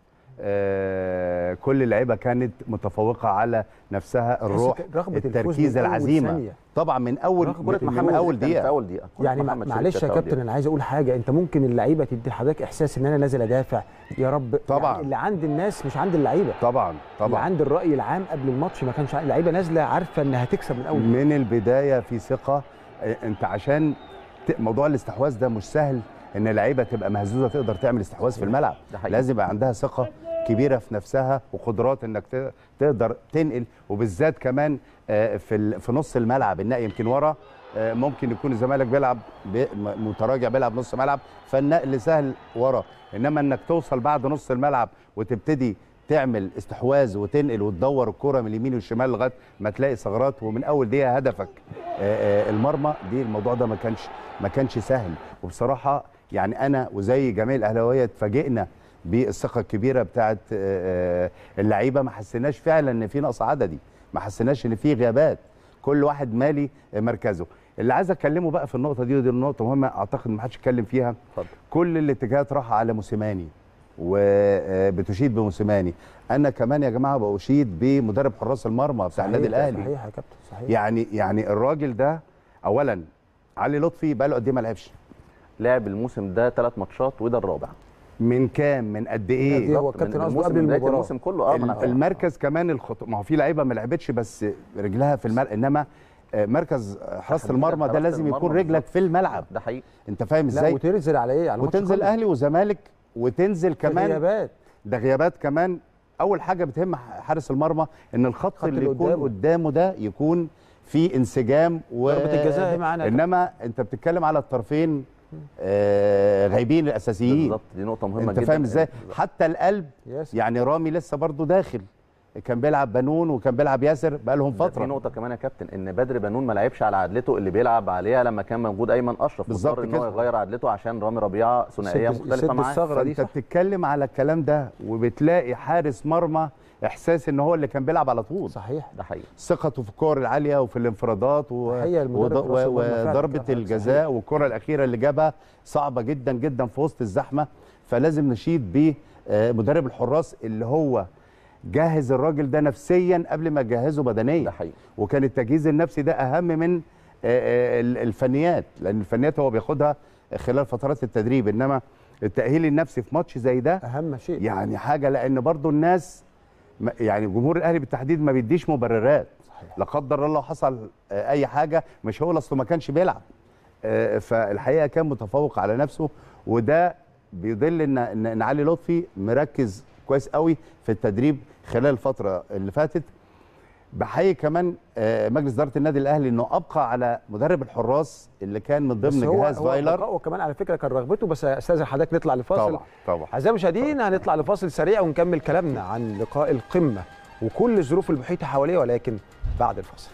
آه كل اللعيبه كانت متفوقه على نفسها الروح تحس رغبة الفوز التركيز من أول العزيمه ثانية. طبعا من اول رغبة من, من محمد اول كانت في دقيقه اول دقيقه كل يعني محمد شريف معلش يا كانت في أول كابتن انا عايز اقول حاجه انت ممكن اللعيبه تدي لحضرتك احساس ان انا نازل ادافع يا رب طبعاً. يعني اللي عند الناس مش عند اللعيبه طبعا اللي طبعا عند الراي العام قبل الماتش ما كانش اللعيبه نازله عارفه انها هتكسب من اول من البدايه في ثقه آه، انت عشان ت- موضوع الاستحواذ ده مش سهل ان اللعيبه تبقى مهزوزه تقدر تعمل استحواذ في الملعب ده حقيقي. لازم يبقى عندها ثقه كبيره في نفسها وقدرات انك ت- تقدر تنقل وبالذات كمان آه، في ال- في نص الملعب النقل يمكن ورا آه، ممكن يكون الزمالك بيلعب ب- م- متراجع بيلعب نص ملعب فالنقل سهل ورا انما انك توصل بعد نص الملعب وتبتدي تعمل استحواذ وتنقل وتدور الكرة من اليمين والشمال لغايه ما تلاقي ثغرات ومن اول دقيقه هدفك آه، آه، المرمى دي الموضوع ده ما كانش ما كانش سهل وبصراحه يعني انا وزي جميع الاهلاويه اتفاجئنا بالثقه الكبيره بتاعت آه، آه، اللعيبه ما حسيناش فعلا ان في نقص عددي ما حسيناش ان في غيابات كل واحد مالي مركزه اللي عايز اكلمه بقى في النقطه دي ودي النقطه مهمه اعتقد ما حدش اتكلم فيها اتفضل. كل الاتجاهات راح على موسيماني وبتشيد بموسيماني انا كمان يا جماعه باشيد بمدرب حراس المرمى بتاع النادي الاهلي صحيح يا كابتن صحيح يعني يعني الراجل ده اولا علي لطفي بقى له قد ايه ما لعبش لعب الموسم ده ثلاث ماتشات وده الرابع من كام من قد قد ايه إيه؟ هو بالظبط، الكابتن من قصده الموسم- قبل من بداية المباراة. الموسم كله اه ما أنا- المركز كمان الخط... ما هو في لعيبه ما لعبتش بس رجلها في الملعب انما آه، مركز حراسه تحديداً المرمى ده حراسة لازم يكون المرمى رجلك بالظبط. في الملعب ده حقيقي انت فاهم لا ازاي وتنزل على ايه على الماتش وتنزل كله. اهلي وزمالك وتنزل في كمان غيابات ده غيابات كمان اول حاجه بتهم حارس المرمى ان الخط الخط اللي اللي يكون قدامه. قدامه ده يكون في انسجام و ضربة الجزاء اهي معانا. انما انت بتتكلم على الطرفين آه غايبين الاساسيين بالظبط دي نقطه مهمه انت جدا فاهم ازاي حتى القلب ياسر. يعني رامي لسه برضه داخل كان بيلعب بنون وكان بيلعب ياسر بقى لهم ده في فتره نقطه كمان يا كابتن ان بدر بنون ما لعبش على عدلته اللي بيلعب عليها لما كان موجود ايمن اشرف بالظبط مضطر ان هو كده. يغير عدلته عشان رامي ربيعه ثنائيه يسد- مختلفه يسد معاه الثغرة دي فانت صح. بتتكلم على الكلام ده وبتلاقي حارس مرمى احساس ان هو اللي كان بيلعب على طول صحيح ده حقيقي ثقته في الكور العاليه وفي الانفرادات و... تحية لمدرب وض- حراس المرمى فعلا وضربه كده، الجزاء والكره الاخيره اللي جابها صعبه جدا جدا في وسط الزحمه فلازم نشيد بمدرب الحراس اللي هو جهز الراجل ده نفسيا قبل ما يجهزه بدنيا ده حقيقي وكان التجهيز النفسي ده اهم من آه، آه، ال- الفنيات لان الفنيات هو بياخدها خلال فترات التدريب انما التاهيل النفسي في ماتش زي ده اهم شيء يعني حاجه لان برضو الناس ما- يعني جمهور الاهلي بالتحديد ما بيديش مبررات لا قدر الله حصل آه، اي حاجه مش هو اصله ما كانش بيلعب آه، فالحقيقه كان متفوق على نفسه وده بيدل ان ان إن علي لطفي مركز كويس قوي في التدريب خلال الفتره اللي فاتت بحيي كمان آه، مجلس اداره النادي الاهلي انه ابقى على مدرب الحراس اللي كان من بس ضمن هو جهاز هو فايلر بقائه كمان على فكره كان رغبته بس استاذن حضرتك نطلع لفاصل طبعا طبعا اعزائي المشاهدين هنطلع لفاصل سريع ونكمل كلامنا عن لقاء القمه وكل الظروف المحيطه حواليه ولكن بعد الفاصل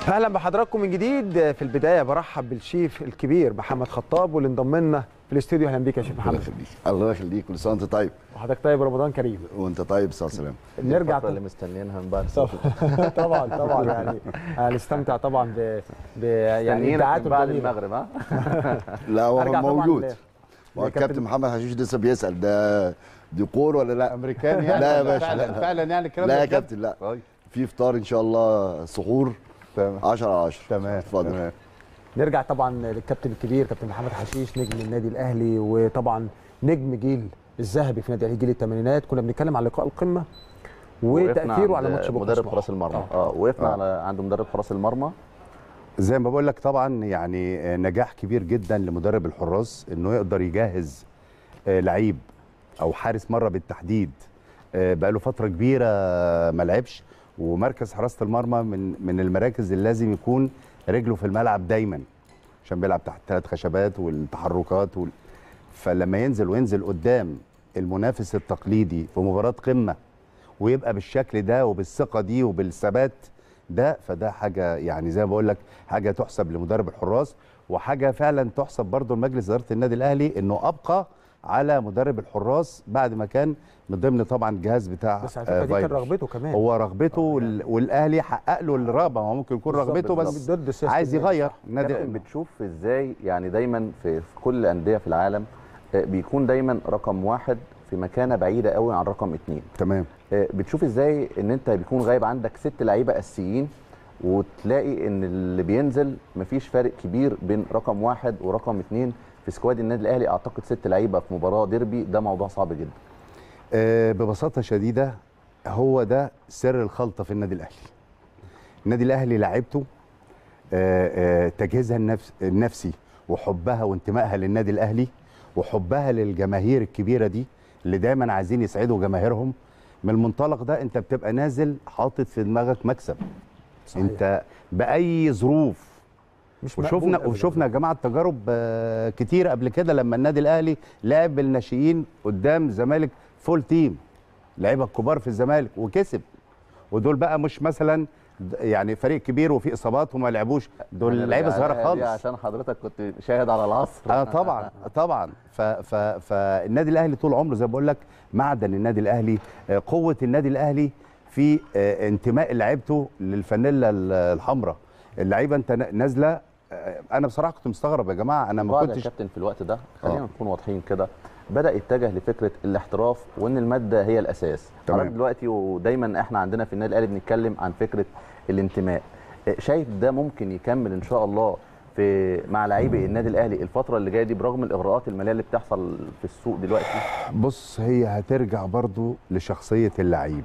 اهلا بحضراتكم من جديد في البدايه برحب بالشيف الكبير محمد خطاب واللي انضم لنا في الاستوديو اهلا بيك يا شيف الله محمد يخليك الله يخليك كل سنه وانت طيب وحضرتك طيب رمضان كريم وانت طيب استاذ سلام نرجع الفترة اللي مستنيينها من بعد طب- طبعا طبعا يعني هنستمتع طبعا ب, ب يعني يعني ابداعاته بعد الجميلة. المغرب ها لا هو أرجع طبعاً موجود ل- هو الكابتن محمد حشيش لسه بيسال ده ديكور ولا لا امريكان يعني لا يا ولا باشا، فعلا لا. فعلا يعني الكلام لا ده يا بجد؟ كابتن لا طيب في فطار ان شاء الله سحور تمام 10 على 10 تمام اتفضل تمام. نرجع طبعا للكابتن الكبير كابتن محمد حشيش نجم النادي الاهلي وطبعا نجم جيل الذهبي في نادي الاهلي جيل الثمانينات كنا بنتكلم عن لقاء القمه وقفنا وتاثيره عند على ماتش بكره مدرب سموحة. حراس المرمى آه. اه وقفنا آه. على عند مدرب حراس المرمى زي ما بقول لك طبعا يعني آه، نجاح كبير جدا لمدرب الحراس انه يقدر يجهز آه، لعيب او حارس مره بالتحديد آه، بقاله فتره كبيره ما لعبش ومركز حراسه المرمى من من المراكز اللي لازم يكون رجله في الملعب دايما عشان بيلعب تحت ثلاث خشبات والتحركات وال... فلما ينزل وينزل قدام المنافس التقليدي في مباراه قمه ويبقى بالشكل ده وبالثقه دي وبالثبات ده فده حاجه يعني زي ما بقول لك حاجه تحسب لمدرب الحراس وحاجه فعلا تحسب برضه لمجلس اداره النادي الاهلي انه ابقى على مدرب الحراس بعد ما كان من ضمن طبعا الجهاز بتاع بس على آه، فكره دي كان فايلر. رغبته كمان هو رغبته وال- والاهلي حقق له الرغبه هو ممكن يكون بالظبط، رغبته بس بالظبط. ضد السيستم عايز يعني. يغير كابتن النادي بتشوف ازاي يعني دايما في, في كل الانديه في العالم آه، بيكون دايما رقم واحد في مكانه بعيده قوي عن رقم اثنين تمام آه، بتشوف ازاي ان انت بيكون غايب عندك ست لعيبه اساسيين وتلاقي ان اللي بينزل مفيش فارق كبير بين رقم واحد ورقم اثنين في سكواد النادي الاهلي اعتقد ست لعيبه في مباراه ديربي ده موضوع صعب جدا آه، ببساطه شديده هو ده سر الخلطه في النادي الاهلي النادي الاهلي لعيبته آه، آه، تجهيزها النفس النفسي وحبها وانتمائها للنادي الاهلي وحبها للجماهير الكبيره دي اللي دايما عايزين يسعدوا جماهيرهم من المنطلق ده انت بتبقى نازل حاطط في دماغك مكسب صحيح. انت باي ظروف مش وشفنا مقبول أبداً. وشفنا يا جماعه تجارب آه، كتير قبل كده لما النادي الاهلي لعب بالناشئين قدام الزمالك فول تيم لعيبه الكبار في الزمالك وكسب ودول بقى مش مثلا د- يعني فريق كبير وفي اصابات وما لعبوش دول هنرجع لعيبه صغيره لها دي خالص عشان حضرتك كنت شاهد على العصر اه طبعا طبعا ف ف فالنادي الاهلي طول عمره زي ما بقول لك معدن النادي الاهلي آه، قوه النادي الاهلي في آه، انتماء لعيبته للفانيلا ال- الحمراء اللعيبه انت نا- نازله آه، انا بصراحه كنت مستغرب يا جماعه انا ما بعض يا كنتش كابتن في الوقت ده خلينا آه. نكون واضحين كده بدا يتجه لفكره الاحتراف وان الماده هي الاساس تمام. حضرتك دلوقتي ودايما احنا عندنا في النادي الاهلي بنتكلم عن فكره الانتماء آه، شايف ده ممكن يكمل ان شاء الله في مع لاعبي النادي الاهلي الفتره اللي جايه دي برغم الاغراءات الماليه اللي بتحصل في السوق دلوقتي بص هي هترجع برضو لشخصيه اللعيب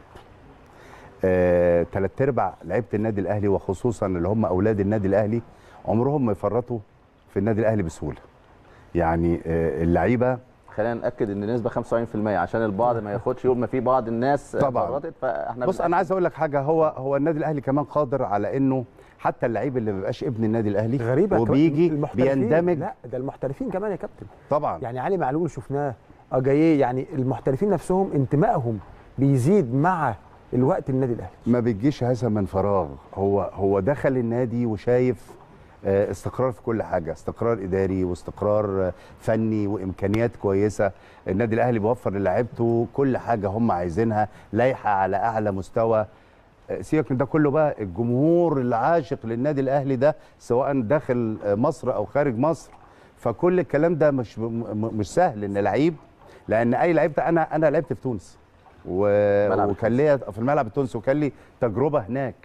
آه، تلات ارباع لعيبه النادي الاهلي وخصوصا اللي هم اولاد النادي الاهلي عمرهم ما يفرطوا في النادي الاهلي بسهوله يعني آه، اللعيبه خلينا ناكد ان النسبه 75% عشان البعض ما ياخدش يوم ما في بعض الناس طبعاً. فرطت فاحنا بص انا عايز اقول لك حاجه هو هو النادي الاهلي كمان قادر على انه حتى اللعيب اللي ما بيبقاش ابن النادي الاهلي غريبه وبيجي المحترفين- بيندمج لا ده المحترفين كمان يا كابتن طبعا يعني علي معلول شفناه اه جاي يعني المحترفين نفسهم انتمائهم بيزيد مع الوقت النادي الاهلي ما بتجيش هذا من فراغ هو هو دخل النادي وشايف آه، استقرار في كل حاجه استقرار اداري واستقرار آه، فني وامكانيات كويسه النادي الاهلي بيوفر للاعيبته كل حاجه هم عايزينها لايحه على اعلى مستوى آه، سيبك من ده كله بقى الجمهور العاشق للنادي الاهلي ده سواء داخل آه، مصر او خارج مصر فكل الكلام ده مش م- م- مش سهل ان لعيب لان اي لعيب ده انا انا لعبت في تونس و... ملعب وكان ليا في الملعب التونسي وكان لي تجربه هناك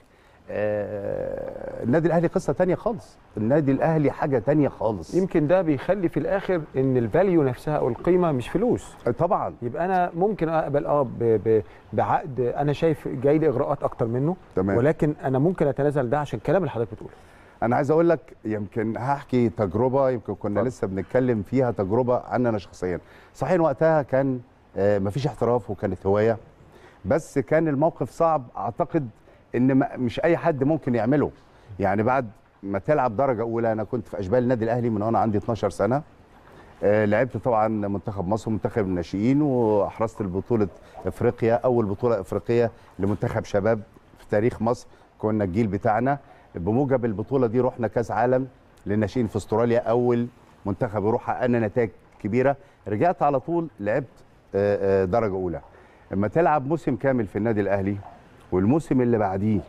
آه... النادي الاهلي قصه تانية خالص النادي الاهلي حاجه تانية خالص يمكن ده بيخلي في الاخر ان الفاليو نفسها او القيمه مش فلوس آه، طبعا يبقى انا ممكن اقبل اه ب- ب- بعقد انا شايف جاي لي اغراءات اكتر منه تمام. ولكن انا ممكن اتنازل ده عشان الكلام اللي حضرتك بتقوله انا عايز اقول لك يمكن هحكي تجربه يمكن كنا اتفضل. لسه بنتكلم فيها تجربه عني انا شخصيا صحيح وقتها كان آه، مفيش احتراف وكانت هوايه بس كان الموقف صعب اعتقد ان ما- مش اي حد ممكن يعمله يعني بعد ما تلعب درجه اولى انا كنت في اشبال النادي الاهلي من وانا عندي 12 سنه آه، لعبت طبعا منتخب مصر ومنتخب الناشئين واحرزت البطوله افريقيا اول بطوله افريقيه لمنتخب شباب في تاريخ مصر كنا الجيل بتاعنا بموجب البطوله دي رحنا كاس عالم للناشئين في استراليا اول منتخب يروح حققنا نتائج كبيره رجعت على طول لعبت آه، آه، درجه اولى اما تلعب موسم كامل في النادي الاهلي والموسم اللي بعديه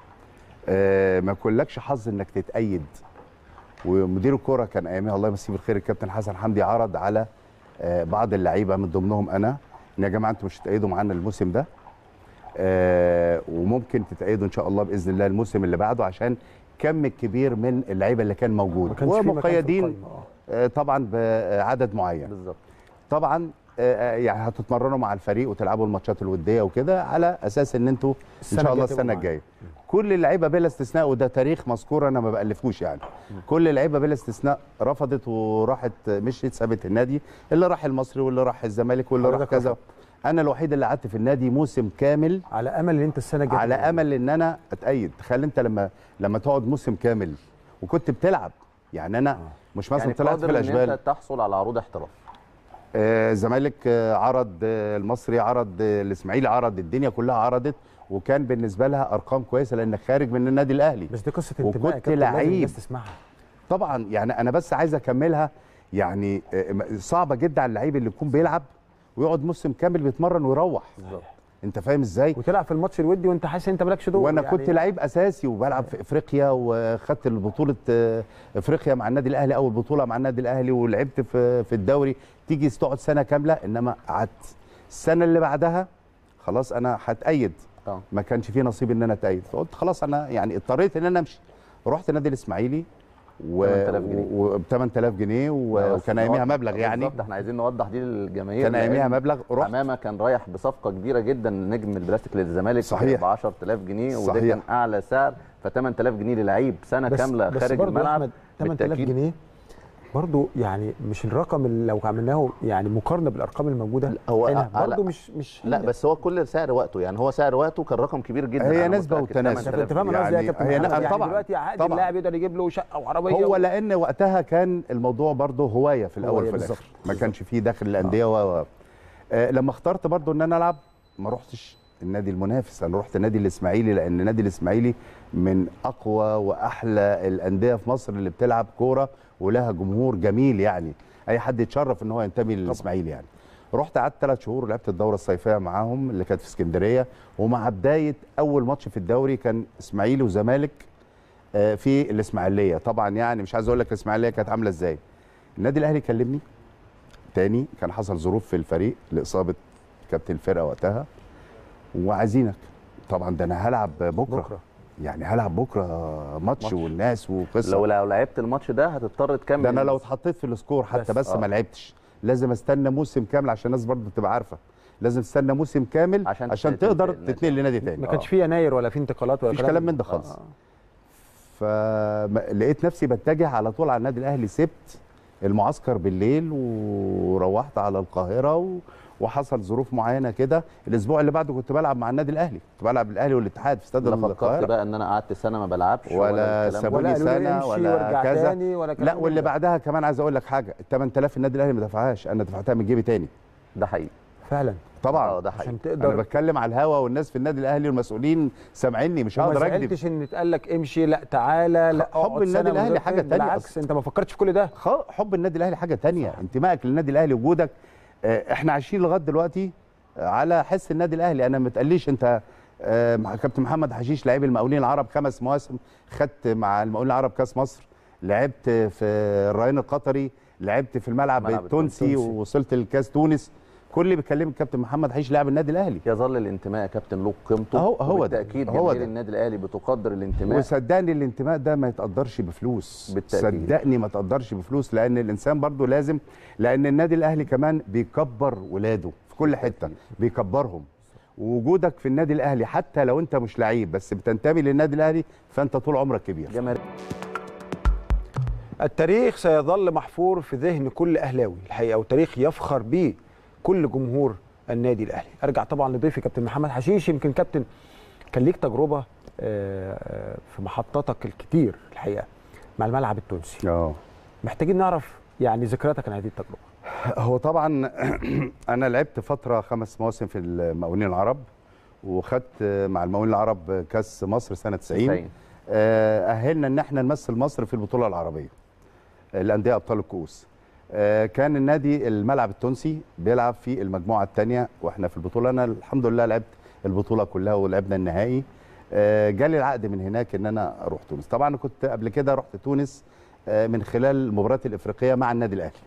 آه، ما يكونلكش حظ انك تتأيد ومدير الكوره كان ايامها الله يمسيه بالخير الكابتن حسن حمدي عرض على آه، بعض اللعيبه من ضمنهم انا ان يا جماعه انتوا مش هتأيدوا معانا الموسم ده آه، وممكن تتأيدوا ان شاء الله باذن الله الموسم اللي بعده عشان كم كبير من اللعيبه اللي كان موجود ما كانش في مكان في ومقيدين القايمة، آه. آه، طبعا بعدد معين بالظبط طبعا آه، آه، يعني هتتمرنوا مع الفريق وتلعبوا الماتشات الوديه وكده على اساس ان انتوا ان السنة شاء الله الجاية تبقوا السنه معانا. الجايه كل اللعيبه بلا استثناء وده تاريخ مذكور انا ما بالفوش يعني كل اللعيبه بلا استثناء رفضت وراحت مشيت سابت النادي اللي راح المصري واللي راح الزمالك واللي راح حضرتك كذا رفضت. انا الوحيد اللي قعدت في النادي موسم كامل على امل ان انت السنه الجايه على تبقى امل ان انا اتأيد تخيل انت لما لما تقعد موسم كامل وكنت بتلعب يعني انا مش مثلا يعني طلعت في قادر ان الاشبال انت تحصل على عروض احتراف آه، الزمالك آه، عرض آه، المصري عرض آه، الاسماعيلي عرض الدنيا كلها عرضت وكان بالنسبه لها ارقام كويسه لانك خارج من النادي الاهلي بس دي قصه وكنت انتماء يا كابتن، لازم لعيب. الناس تسمعها طبعا يعني انا بس عايز اكملها يعني آه، م- صعبه جدا على اللعيب اللي يكون بيلعب ويقعد موسم كامل بيتمرن ويروح بالظبط انت فاهم ازاي وتلعب في الماتش الودي وانت حاسس ان انت مالكش دور وانا يعني كنت لعيب اساسي وبلعب في افريقيا وخدت البطوله آه، افريقيا مع النادي الاهلي اول بطوله مع النادي الاهلي ولعبت في في الدوري تيجي تقعد سنه كامله انما قعدت السنه اللي بعدها خلاص انا هتأيد طبعا ما كانش فيه نصيب ان انا اتأيد فقلت خلاص انا يعني اضطريت ان انا امشي رحت النادي الاسماعيلي و 8000 جنيه. و 8000 جنيه و- وكان ايامها مبلغ يعني بالظبط احنا عايزين نوضح دي للجماهير كان ايامها لأن مبلغ رحت حمامه كان رايح بصفقه كبيره جدا نجم البلاستيك للزمالك صحيح. ب 10000 جنيه وده صحيح. كان اعلى سعر ف 8000 جنيه للعيب سنه بس كامله بس خارج برضو يا الملعب أحمد 8000 بالتأكيد. جنيه برضو يعني مش الرقم اللي لو عملناه يعني مقارنه بالارقام الموجوده هو هنا آه، برضو لا. مش مش لا حاجة. بس هو كل سعر وقته يعني هو سعر وقته كان رقم كبير جدا هي أنا نسبة متأكد وتناسب. 8000 انت فاهم انا جنيه. قصدي إيه يا يعني كابتن هي محمد؟ نعم يعني طبعاً. دلوقتي عقد طبعاً. اللاعب يقدر يجيب له شقه وعربيه هو لان وقتها كان الموضوع برضه هوايه في الاول هواية وفي الاخر بالظبط. ما كانش فيه داخل الانديه و و- آه لما اخترت برضه ان انا العب ما رحتش النادي المنافس انا رحت النادي الاسماعيلي لان النادي الاسماعيلي من اقوى واحلى الانديه في مصر اللي بتلعب كوره ولها جمهور جميل يعني اي حد يتشرف ان هو ينتمي للاسماعيلي يعني رحت قعدت ثلاث شهور لعبت الدوره الصيفيه معاهم اللي كانت في اسكندريه ومع بدايه اول ماتش في الدوري كان اسماعيلي وزمالك آه، في الاسماعيليه طبعا يعني مش عايز اقول لك الاسماعيليه كانت عامله ازاي النادي الاهلي كلمني تاني كان حصل ظروف في الفريق لاصابه كابتن الفرقه وقتها وعايزينك طبعا ده انا هلعب بكره, بكرة. بكرة. يعني هلعب بكره ماتش, ماتش. والناس وقصه لو لو لعبت الماتش ده هتضطر تكمل ده انا لو اتحطيت في السكور حتى بس، بس, بس آه. ما لعبتش لازم استنى موسم كامل عشان الناس برضه تبقى عارفه لازم تستنى موسم كامل عشان عشان, عشان تنتقل تقدر لنادي. تتنقل لنادي تاني ما كانش في يناير ولا في انتقالات ولا مفيش كلام من ده خالص. آه. فلقيت نفسي بتجه على طول على النادي الاهلي سبت المعسكر بالليل وروحت على القاهره و... وحصل ظروف معينه كده الاسبوع اللي بعده كنت بلعب مع النادي الاهلي كنت بلعب الاهلي والاتحاد في استاد لا فكرت القاهره بقى ان انا قعدت سنه ما بلعبش ولا الكلام ده. سابوني ولا قالوا لي سنة امشي ولا وارجع كذا. تاني ولا كلام لا من واللي ده. بعدها كمان عايز اقول لك حاجه ال 8000 النادي الاهلي ما دفعهاش انا دفعتها من جيبي تاني ده حقيقي فعلا طبعا اه ده حقيقي عشان انا تقدر بتكلم على الهوا والناس في النادي الاهلي والمسؤولين سامعيني مش ما هقدر اكذب زعلتش ان اتقال لك امشي لا تعالى لا حب اقعد النادي سنة من الأهلي غير حاجة قيد. تانية بالعكس أصلاً. انت ما فكرتش في كل ده خ- حب النادي الاهلي حاجه تانية انتمائك للنادي الاهلي وجودك آه، احنا عايشين لغايه دلوقتي آه، على حس النادي الاهلي انا ما تقليش انت آه، مع كابتن محمد حشيش لعيب المقاولين العرب خمس مواسم خدت مع المقاولين العرب كاس مصر لعبت في الريان القطري لعبت في الملعب الملعب التونسي التونسي. ووصلت لكاس تونس كل اللي بيكلمك كابتن محمد حشيش لاعب النادي الاهلي يظل الانتماء يا كابتن له قيمته أهو- هو ده. بالتاكيد هو جماهير ده. النادي الاهلي بتقدر الانتماء وصدقني الانتماء ده ما يتقدرش بفلوس بالتأكيد. صدقني ما تقدرش بفلوس لان الانسان برضو لازم لان النادي الاهلي كمان بيكبر ولاده في كل حته بيكبرهم ووجودك في النادي الاهلي حتى لو انت مش لعيب بس بتنتمي للنادي الاهلي فانت طول عمرك كبير جماهير التاريخ سيظل محفور في ذهن كل اهلاوي الحقيقه والتاريخ يفخر به كل جمهور النادي الاهلي ارجع طبعا لضيفي كابتن محمد حشيش يمكن كابتن كان ليك تجربه آه، آه، في محطاتك الكتير الحقيقه مع الملعب التونسي اه محتاجين نعرف يعني ذكرياتك عن هذه التجربه هو طبعا انا لعبت فتره خمس مواسم في المقاولين العرب وخدت مع المقاولين العرب كاس مصر سنه 90 90. آه، اهلنا ان احنا نمثل مصر في البطوله العربيه الانديه ابطال الكؤوس آه، كان النادي الملعب التونسي بيلعب في المجموعه الثانيه واحنا في البطوله انا الحمد لله لعبت البطوله كلها ولعبنا النهائي آه، جالي العقد من هناك ان انا اروح تونس طبعا أنا كنت قبل كده رحت تونس آه، من خلال المباريات الافريقيه مع النادي الاهلي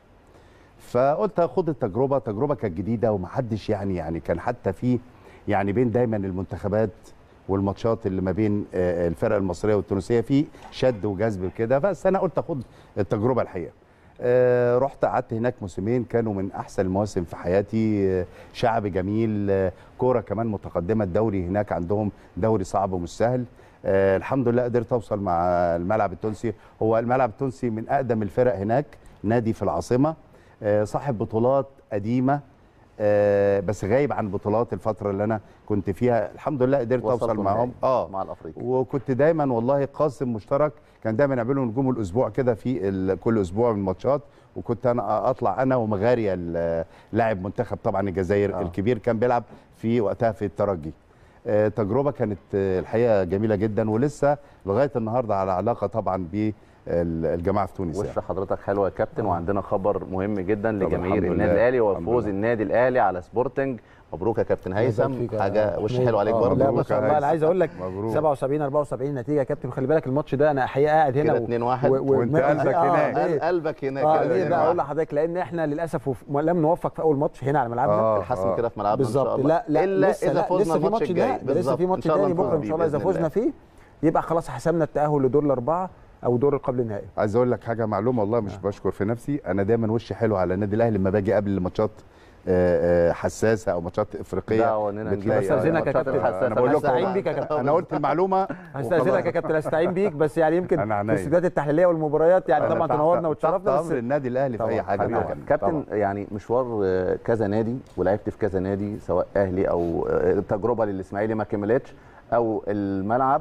فقلت اخد التجربه تجربه كانت جديده ومحدش يعني يعني كان حتى في يعني بين دايما المنتخبات والماتشات اللي ما بين آه، الفرق المصريه والتونسيه في شد وجذب كده بس انا قلت اخد التجربه الحقيقه آه، رحت قعدت هناك موسمين كانوا من احسن المواسم في حياتي آه، شعب جميل آه، كوره كمان متقدمه الدوري هناك عندهم دوري صعب ومش سهل آه، الحمد لله قدرت اوصل مع الملعب التونسي هو الملعب التونسي من اقدم الفرق هناك نادي في العاصمه آه، صاحب بطولات قديمه آه، بس غايب عن بطولات الفتره اللي انا كنت فيها الحمد لله قدرت اوصل وصلتوا معاهم النهائي اه مع الافريقي وكنت دايما والله قاسم مشترك كان دايما يعملوا نجوم الاسبوع كده في ال- كل اسبوع من الماتشات وكنت انا اطلع انا ومغاريا ال- لاعب منتخب طبعا الجزائر آه. آه. الكبير كان بيلعب في وقتها في الترجي آه، تجربه كانت آه، الحقيقه جميله جدا ولسه لغايه النهارده على علاقه طبعا بالجماعه في تونس يعني. وش حضرتك حلوه يا كابتن وعندنا خبر مهم جدا طب لجماهير الحمد النادي لله. الاهلي الحمد وفوز لله. النادي الاهلي على سبورتنج مبروك يا كابتن هيثم فيك يا حاجه وش حميد. حلو عليك آه، برضه لا ما مبروك شاء يا الله انا هيثم. عايز اقول لك مبروك. 77 74 نتيجه يا كابتن خلي بالك الماتش ده انا حقيقه قاعد هنا كده 2-1 وانت قلبك هناك. قل- قلبك هناك اه كده ليه اتنين بقى اقول واحد. لحضرتك لان احنا للاسف وف- لم نوفق في اول ماتش هنا على ملعبنا آه. الحسم كده في ملعبنا ان شاء بالظبط الله لا لا الا لسه اذا لا فزنا لسه في الماتش ماتش الجاي ده لسه بالظبط. في إن ماتش شاء الله تاني نفوز بكره ان بيه شاء الله اذا بإذن فزنا الله. فيه يبقى خلاص حسمنا التاهل لدور الاربعه او دور قبل النهائي عايز اقول لك حاجه معلومه والله مش بشكر في نفسي انا دايما وشي حلو على النادي الاهلي لما باجي قبل ماتشات آه، آه، حساسه او ماتشات افريقيه دعوة إننا نجيب بتلاقي- استاذنك يا الماتشات كابتن الحساسة انا بقول لكم هستعين بيك يا كابتن انا قلت المعلومه هستاذنك يا كابتن استعين بيك بس يعني يمكن أنا في عينيا. الاستوديوهات التحليليه والمباريات يعني أنا طبعا تحت- تنورنا وتشرفنا تحت بس امر النادي الاهلي في طبعاً، اي حاجه حبيبي. طبعاً. كابتن طبعاً. يعني مشوار آه، كذا نادي ولعبت في كذا نادي سواء اهلي او آه، التجربه للاسماعيلي ما كملتش او الملعب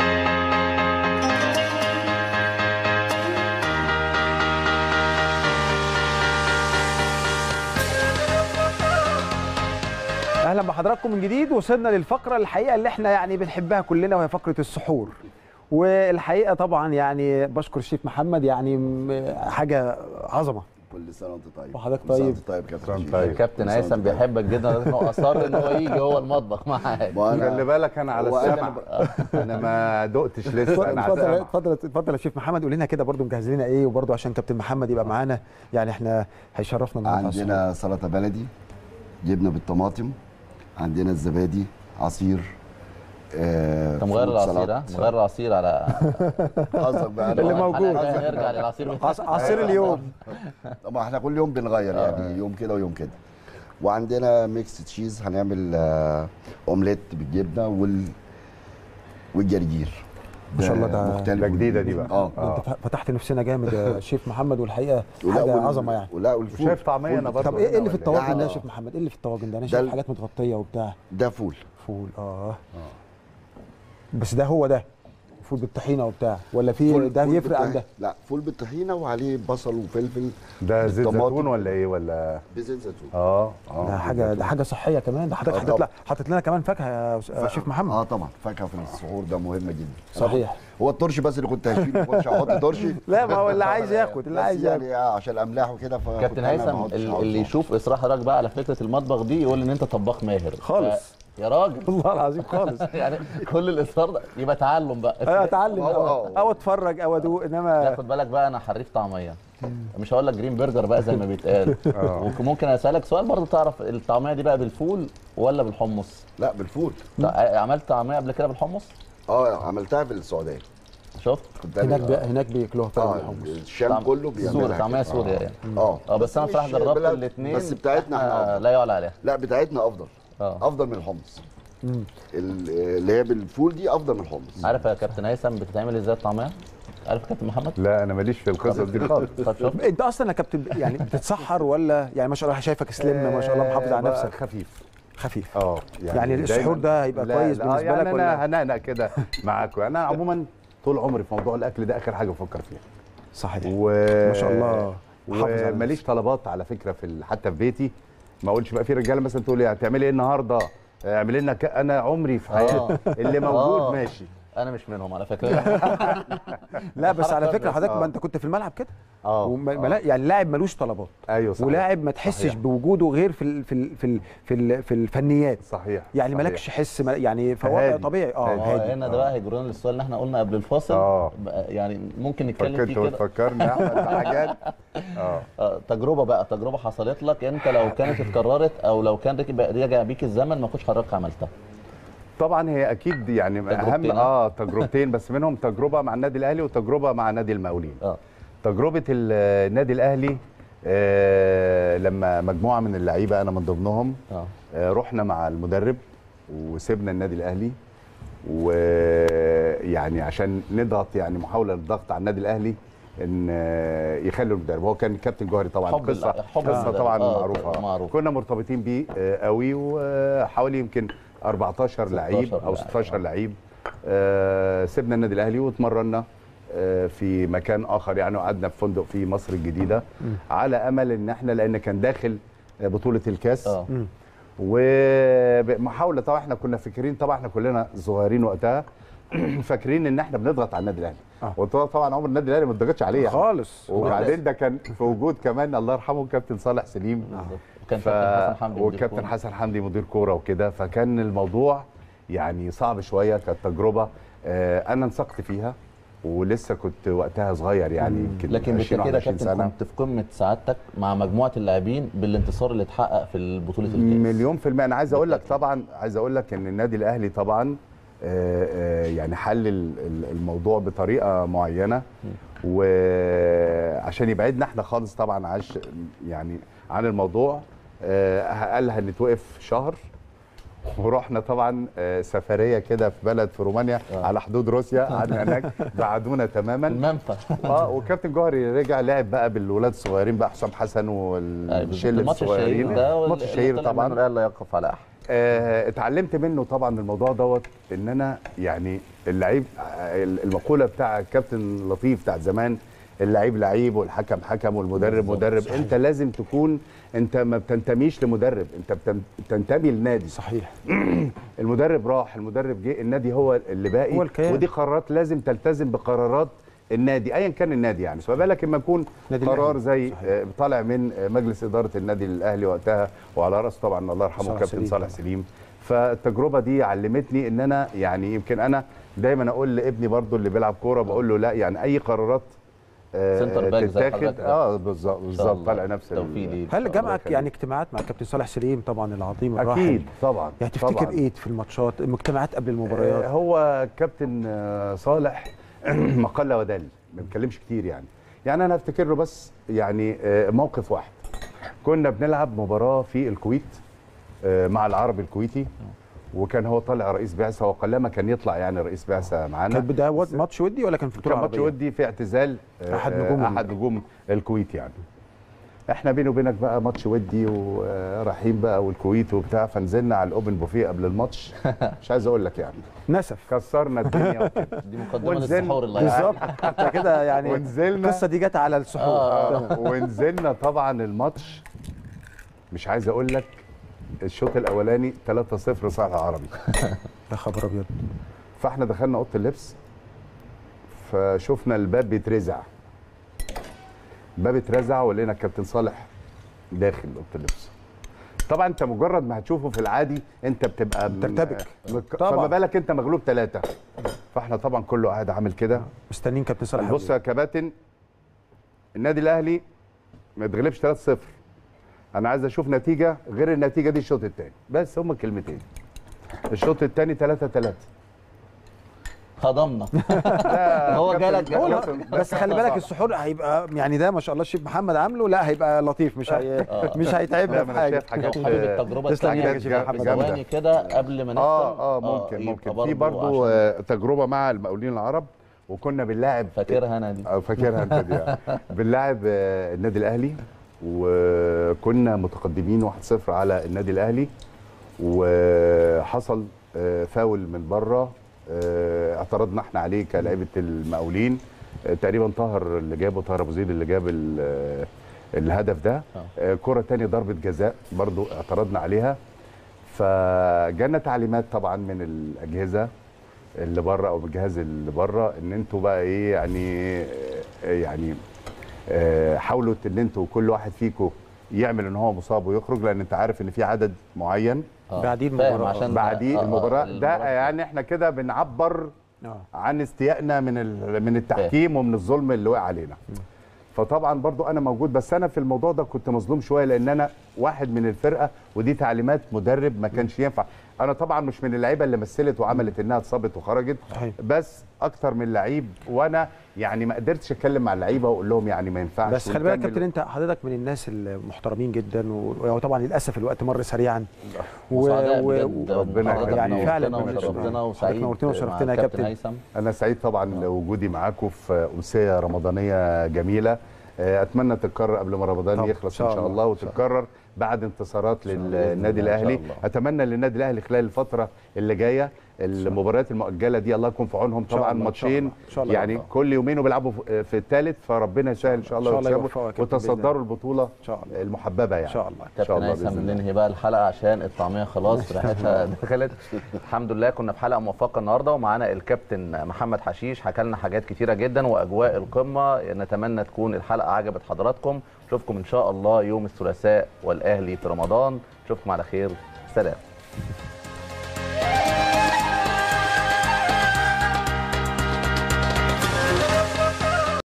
اهلا بحضراتكم من جديد وصلنا للفقره الحقيقه اللي احنا يعني بنحبها كلنا وهي فقره السحور والحقيقه طبعا يعني بشكر الشيخ محمد يعني م- حاجه عظمه كل سنه وانت طيب وحضرتك كل سنة طيب. وانت طيب كابتن سنة شيخ. طيب. كابتن كل سنة هيثم وانت طيب. بيحبك جدا لدرجة إن هو اصر ان هو يجي جوه المطبخ معاك ما خلي أنا- بالك انا على هو أنا- السمع انا ما دقتش لسه انا على اتفضل السمع اتفضل اتفضل يا شيخ محمد قول لنا كده برضو مجهز لنا ايه وبرضو عشان كابتن محمد يبقى معانا يعني احنا هيشرفنا النهارده على السحور. عندنا سلطه بلدي جبنه بالطماطم عندنا الزبادي عصير آه انت مغير فروت العصير ها سلطة. مغير العصير على قصدك بقى اللي أنا- موجود. الحلقة الجاية نرجع للعصير من عص- عصير اليوم طبعا احنا كل يوم بنغير يعني يوم كده ويوم كده وعندنا ميكس تشيز هنعمل آه، اومليت بالجبنه وال والجرجير ما شاء الله ده- مختلف ده جديدة دي بقى. اه انت ف- فتحت نفسنا جامد يا شيخ محمد والحقيقه ولا حاجه وال- عظمه يعني ولا والفول وشايف طعمية أنا فول برضه. طب ايه إيه اللي في بالطماطم الطواجن ده يا يعني شيخ محمد ايه اللي في الطواجن ده انا ده شايف ال- حاجات متغطيه وبتاع ده فول فول اه بس ده هو ده فول بالطحينه وبتاع ولا في فول- ده فول يفرق عن بالطحين- ده لا فول بالطحينه وعليه بصل وفلفل ده زيت بالطماطم. زيتون ولا ايه ولا بزيت زيتون اه اه ده حاجه ده حاجه صحيه كمان ده حضرتك آه حاطط طبعا. لنا حاطط لنا كمان فاكهه يا أس- يا شيخ محمد اه طبعا فاكهه في السحور ده مهمه جدا صحيح هو الترش بس اللي كنت هشيله ما كنتش هحط ترشي لا ما هو اللي عايز ياخد اللي بس عايز ياخد يعني آه عشان الاملاح وكده فكنت كابتن أنا ما هيثم أحطش ال- على اللي طول. يشوف اصرار حضرتك بقى على فكره المطبخ دي يقول ان انت طباخ ماهر خالص. ف- يا راجل والله العظيم خالص يعني كل الاصرار ده يبقى تعلم بقى ايوه اتعلم هو- او, هو- أو اتفرج او ادوق لا انما خد بالك بقى انا حريف طعميه مش هقول لك جرين برجر بقى زي ما بيتقال ممكن ممكن اسالك سؤال برضه تعرف الطعميه دي بقى بالفول ولا بالحمص لا بالفول تع- عملت طعميه قبل كده بالحمص اه عملتها في السعوديه شفت كنت هناك أنا- بي- هناك بياكلوها فعلا اه بالحمص الشام طعم- كله بيعملها سوري كده. طعميه آه. سوريا يعني اه اه بس انا بصراحه مش جربت بلد- الاثنين بس بتاعتنا احنا أفضل. لا يعلى عليها لا بتاعتنا افضل اه افضل من الحمص ال- اللي هي بالفول دي افضل من الحمص عارف يا كابتن هيثم بتتعمل ازاي الطعميه؟ عارف يا كابتن محمد؟ لا انا ماليش في القصص دي خالص طب شوف انت اصلا يا كابتن يعني بتتسحر ولا يعني ما شاء الله شايفك سليم ما شاء الله محافظ على آه، نفسك خفيف خفيف اه يعني السحور دايماً- ده هيبقى لا، كويس لا، بالنسبة يعني لك ولا؟ انا هنقنق كده معاكم انا عموما طول عمري في موضوع الاكل ده اخر حاجه بفكر فيها صحيح و... ما شاء الله محافظ على وماليش طلبات على فكره في ال... حتى في بيتي ما اقولش بقى في رجاله مثلا تقول لي هتعملي ايه النهارده اعملي لنا ك... انا عمري في حياتي آه. اللي موجود آه. ماشي انا مش منهم على فكره لا بس على حركة فكره بس، حضرتك آه. ما انت كنت في الملعب كده اه وما- آه. ملا- يعني لاعب ملوش طلبات ايوه صحيح ولاعب ما تحسش صحيح. بوجوده غير في ال في ال في ال في, ال في الفنيات صحيح يعني صحيح. مالكش حس ما- يعني فوضع هادي. طبيعي اه هادي. ما هو هادي هنا ده بقى هيجرنا للسؤال اللي احنا قلنا قبل الفاصل آه. بقى يعني ممكن نتكلم فكرت فيه كده وتفكرني يا احمد في حاجات اه آه، تجربه بقى تجربه حصلت لك انت لو كانت اتكررت او لو كان ركب- رجع بيك الزمن ما كنتش حضرتك عملتها طبعا هي اكيد يعني اهم تجربتين. اه تجربتين بس منهم تجربه مع النادي الاهلي وتجربه مع نادي المقاولين اه تجربه ال- النادي الاهلي آه لما مجموعه من اللعيبه انا من ضمنهم اه آه رحنا مع المدرب وسيبنا النادي الاهلي ويعني عشان نضغط يعني محاوله للضغط على النادي الاهلي ان آه، يخلوا المدرب هو كان كابتن جوهري طبعا حب قصه ال- حب قصه المدرب. طبعا آه، معروفه معروف. كنا مرتبطين بيه آه، قوي وحوالي يمكن 14 لعيب او لاعب. 16 لعيب آه، سيبنا النادي الاهلي واتمرنا آه، في مكان اخر يعني وقعدنا في فندق في مصر الجديده على امل ان احنا لان كان داخل آه، بطوله الكاس اه ومحاوله طبعا احنا كنا فاكرين طبعا احنا كلنا صغيرين وقتها فاكرين ان احنا بنضغط على النادي الاهلي آه. وطبعا عمر النادي الاهلي ما اتضغطش عليه يعني. خالص وبعدين ده كان في وجود كمان الله يرحمه كابتن صالح سليم وكان ف... كابتن حسن حمدي مدير وكابتن كورة. حسن حمدي مدير كوره وكده فكان الموضوع يعني صعب شويه كانت تجربه آه انا انسقت فيها ولسه كنت وقتها صغير يعني يمكن لكن 20 بالتاكيد يا 21 كابتن سنه كنت في قمه سعادتك مع مجموعه اللاعبين بالانتصار اللي اتحقق في بطوله الكاس مليون في المية أنا عايز أقول لك طبعا عايز أقول لك إن النادي الأهلي طبعا آه، آه، يعني حل ال- ال- الموضوع بطريقة معينة وعشان يبعدنا احنا خالص طبعا عش يعني عن الموضوع آه، قال هنتوقف شهر ورحنا طبعا آه، سفريه كده في بلد في رومانيا على حدود روسيا قعدنا هناك بعدونا تماما المنفى اه وكابتن جوهري رجع لعب بقى بالولاد الصغيرين بقى حسام حسن والشله الماتش الشهير الصغيرين ده ماتش الشهير طبعا لا لا يقف على احد آه، اتعلمت منه طبعا الموضوع دوت ان انا يعني اللعيب آه، المقوله بتاع الكابتن لطيف بتاع زمان اللعيب لعيب والحكم حكم والمدرب بالظبط، مدرب صحيح. انت لازم تكون انت ما بتنتميش لمدرب انت بتن- بتنتمي لنادي صحيح المدرب راح المدرب جه النادي هو اللي باقي هو الكيان. ودي قرارات لازم تلتزم بقرارات النادي ايا كان النادي يعني فما بالك لما يكون نادي قرار الأهلي. زي صحيح. آه، طالع من آه، مجلس اداره النادي الاهلي وقتها وعلى راسه طبعا الله يرحمه صالح كابتن سليم. صالح سليم فالتجربه دي علمتني ان انا يعني يمكن انا دايما اقول لابني برضو اللي بيلعب كوره بقول له لا يعني اي قرارات آه، سنتر باك زي تتاخد حضرتك ده. اه بالظبط بالظبط الله. طالع نفس ال- توفيق ليه. هل جمعك يخليك. يعني اجتماعات مع الكابتن صالح سليم طبعا العظيم الراحل اكيد طبعا يعني تفتكر طبعاً. ايه في الماتشات المجتمعات قبل آه، المباريات هو كابتن آه، صالح مقل ودل ما بيتكلمش كتير يعني يعني انا افتكر له بس يعني آه، موقف واحد كنا بنلعب مباراه في الكويت آه، مع العربي الكويتي وكان هو طالع رئيس بعثه وقلما كان يطلع يعني رئيس بعثه معانا كان ده ود- ماتش ودي ولا كان في بطوله كان ماتش عربية؟ ودي في اعتزال آه، أحد آه، نجوم احد نجوم الكويت يعني احنا بيني وبينك بقى ماتش ودي ورايحين بقى والكويت وبتاع فنزلنا على الاوبن بوفيه قبل الماتش مش عايز اقول لك يعني نسف كسرنا الدنيا وكده. دي مقدمه ونزل- للسحور الله يعين. بالظبط انت كده يعني ونزلنا القصه دي جت على السحور آه. ونزلنا طبعا الماتش مش عايز اقول لك الشوط الاولاني 3-0 صالح عربي يا خبر ابيض فاحنا دخلنا اوضه اللبس فشفنا الباب بيترزع الباب اترزع ولقينا الكابتن صالح داخل اوضه اللبس طبعا انت مجرد ما هتشوفه في العادي انت بتبقى م- ترتبك. مك- طبعاً. فما بالك انت مغلوب ثلاثه فاحنا طبعا كله قاعد عامل كده مستنيين كابتن صالح بص يا كباتن النادي الاهلي ما يتغلبش 3-0 انا عايز اشوف نتيجه غير النتيجه دي الشوط الثاني بس هما كلمتين الشوط الثاني 3 3 خضمنا هو جالك هو بس خلي بالك السحور هيبقى يعني ده ما شاء الله الشيخ محمد عامله لا هيبقى لطيف مش هي آه. مش لا، هيتعبنا ما في أنا حاجه شايف حاجات لو حابب التجربه تسلم الثانيه يا شيخ محمد. جامدة. ثواني كده قبل ما نختم اه اه ممكن يبقى ممكن برضو في برضو عشان آه، تجربه مع المقاولين العرب وكنا بنلاعب فاكرها انا دي اه فاكرها انت دي آه. بنلاعب آه، النادي الاهلي وكنا متقدمين 1-0 على النادي الاهلي وحصل آه، فاول من بره آه، اعترضنا احنا عليه كلاعيبه المقاولين آه، تقريبا طاهر اللي جابه طاهر ابو زيد اللي جاب ال- آه، الهدف ده آه، كره تانية ضربه جزاء برضو اعترضنا عليها فجانا تعليمات طبعا من الاجهزه اللي بره او بالجهاز اللي بره ان انتوا بقى ايه يعني آه، يعني آه، حاولوا ان انتوا كل واحد فيكم يعمل ان هو مصاب ويخرج لان انت عارف ان في عدد معين آه. بعدين فاهم، المباراة. عشان بعديه آه، آه، المباراه ده المباراة. يعني احنا كده بنعبر اه عن استيائنا من ال- من التحكيم ومن الظلم اللي وقع علينا فطبعا برضو انا موجود بس انا في الموضوع ده كنت مظلوم شويه لان انا واحد من الفرقه ودي تعليمات مدرب ما كانش ينفع انا طبعا مش من اللعيبه اللي مثلت وعملت انها اتصابت وخرجت صحيح. بس اكتر من لعيب وانا يعني ما قدرتش اتكلم مع اللعيبه واقول لهم يعني ما ينفعش بس خلي بالك يا ونكمل. كابتن انت حضرتك من الناس المحترمين جدا و- وطبعا للاسف الوقت مر سريعا وسعداء و- بجد ربنا حضرتك يخليك. يعني فعلا نورتنا ربنا وشرفتنا يخليك. وسعيد نورتنا مع وشرفتنا يا الكابتن كابتن. هيثم انا سعيد طبعا وجودي معاكم في امسيه رمضانيه جميله آه، اتمنى تتكرر قبل ما رمضان طبعا. يخلص إن ان شاء شاء الله. الله وتتكرر بعد انتصارات للنادي الله، إن شاء الاهلي الله. اتمنى للنادي الاهلي خلال الفتره اللي جايه المباريات المؤجله دي الله يكون في عونهم شاء طبعا الله، إن شاء ماتشين الله، إن شاء الله. يعني الله. كل يومين وبيلعبوا في- في الثالث فربنا يسهل ان شاء الله إن شاء الله ويكسبوا يوفقك يا كابتن بإذن وتصدروا الله. البطوله ان شاء الله المحببه يعني ان شاء الله ان شاء كابتن الله هيثم باذن الله ننهي بقى الحلقه عشان الطعميه خلاص ريحتها دخلت الحمد لله كنا في حلقه موفقه النهارده ومعانا الكابتن محمد حشيش حكى لنا حاجات كتيره جدا واجواء القمه نتمنى تكون الحلقه عجبت حضراتكم نشوفكم ان شاء الله يوم الثلاثاء والاهلي في رمضان نشوفكم على خير سلام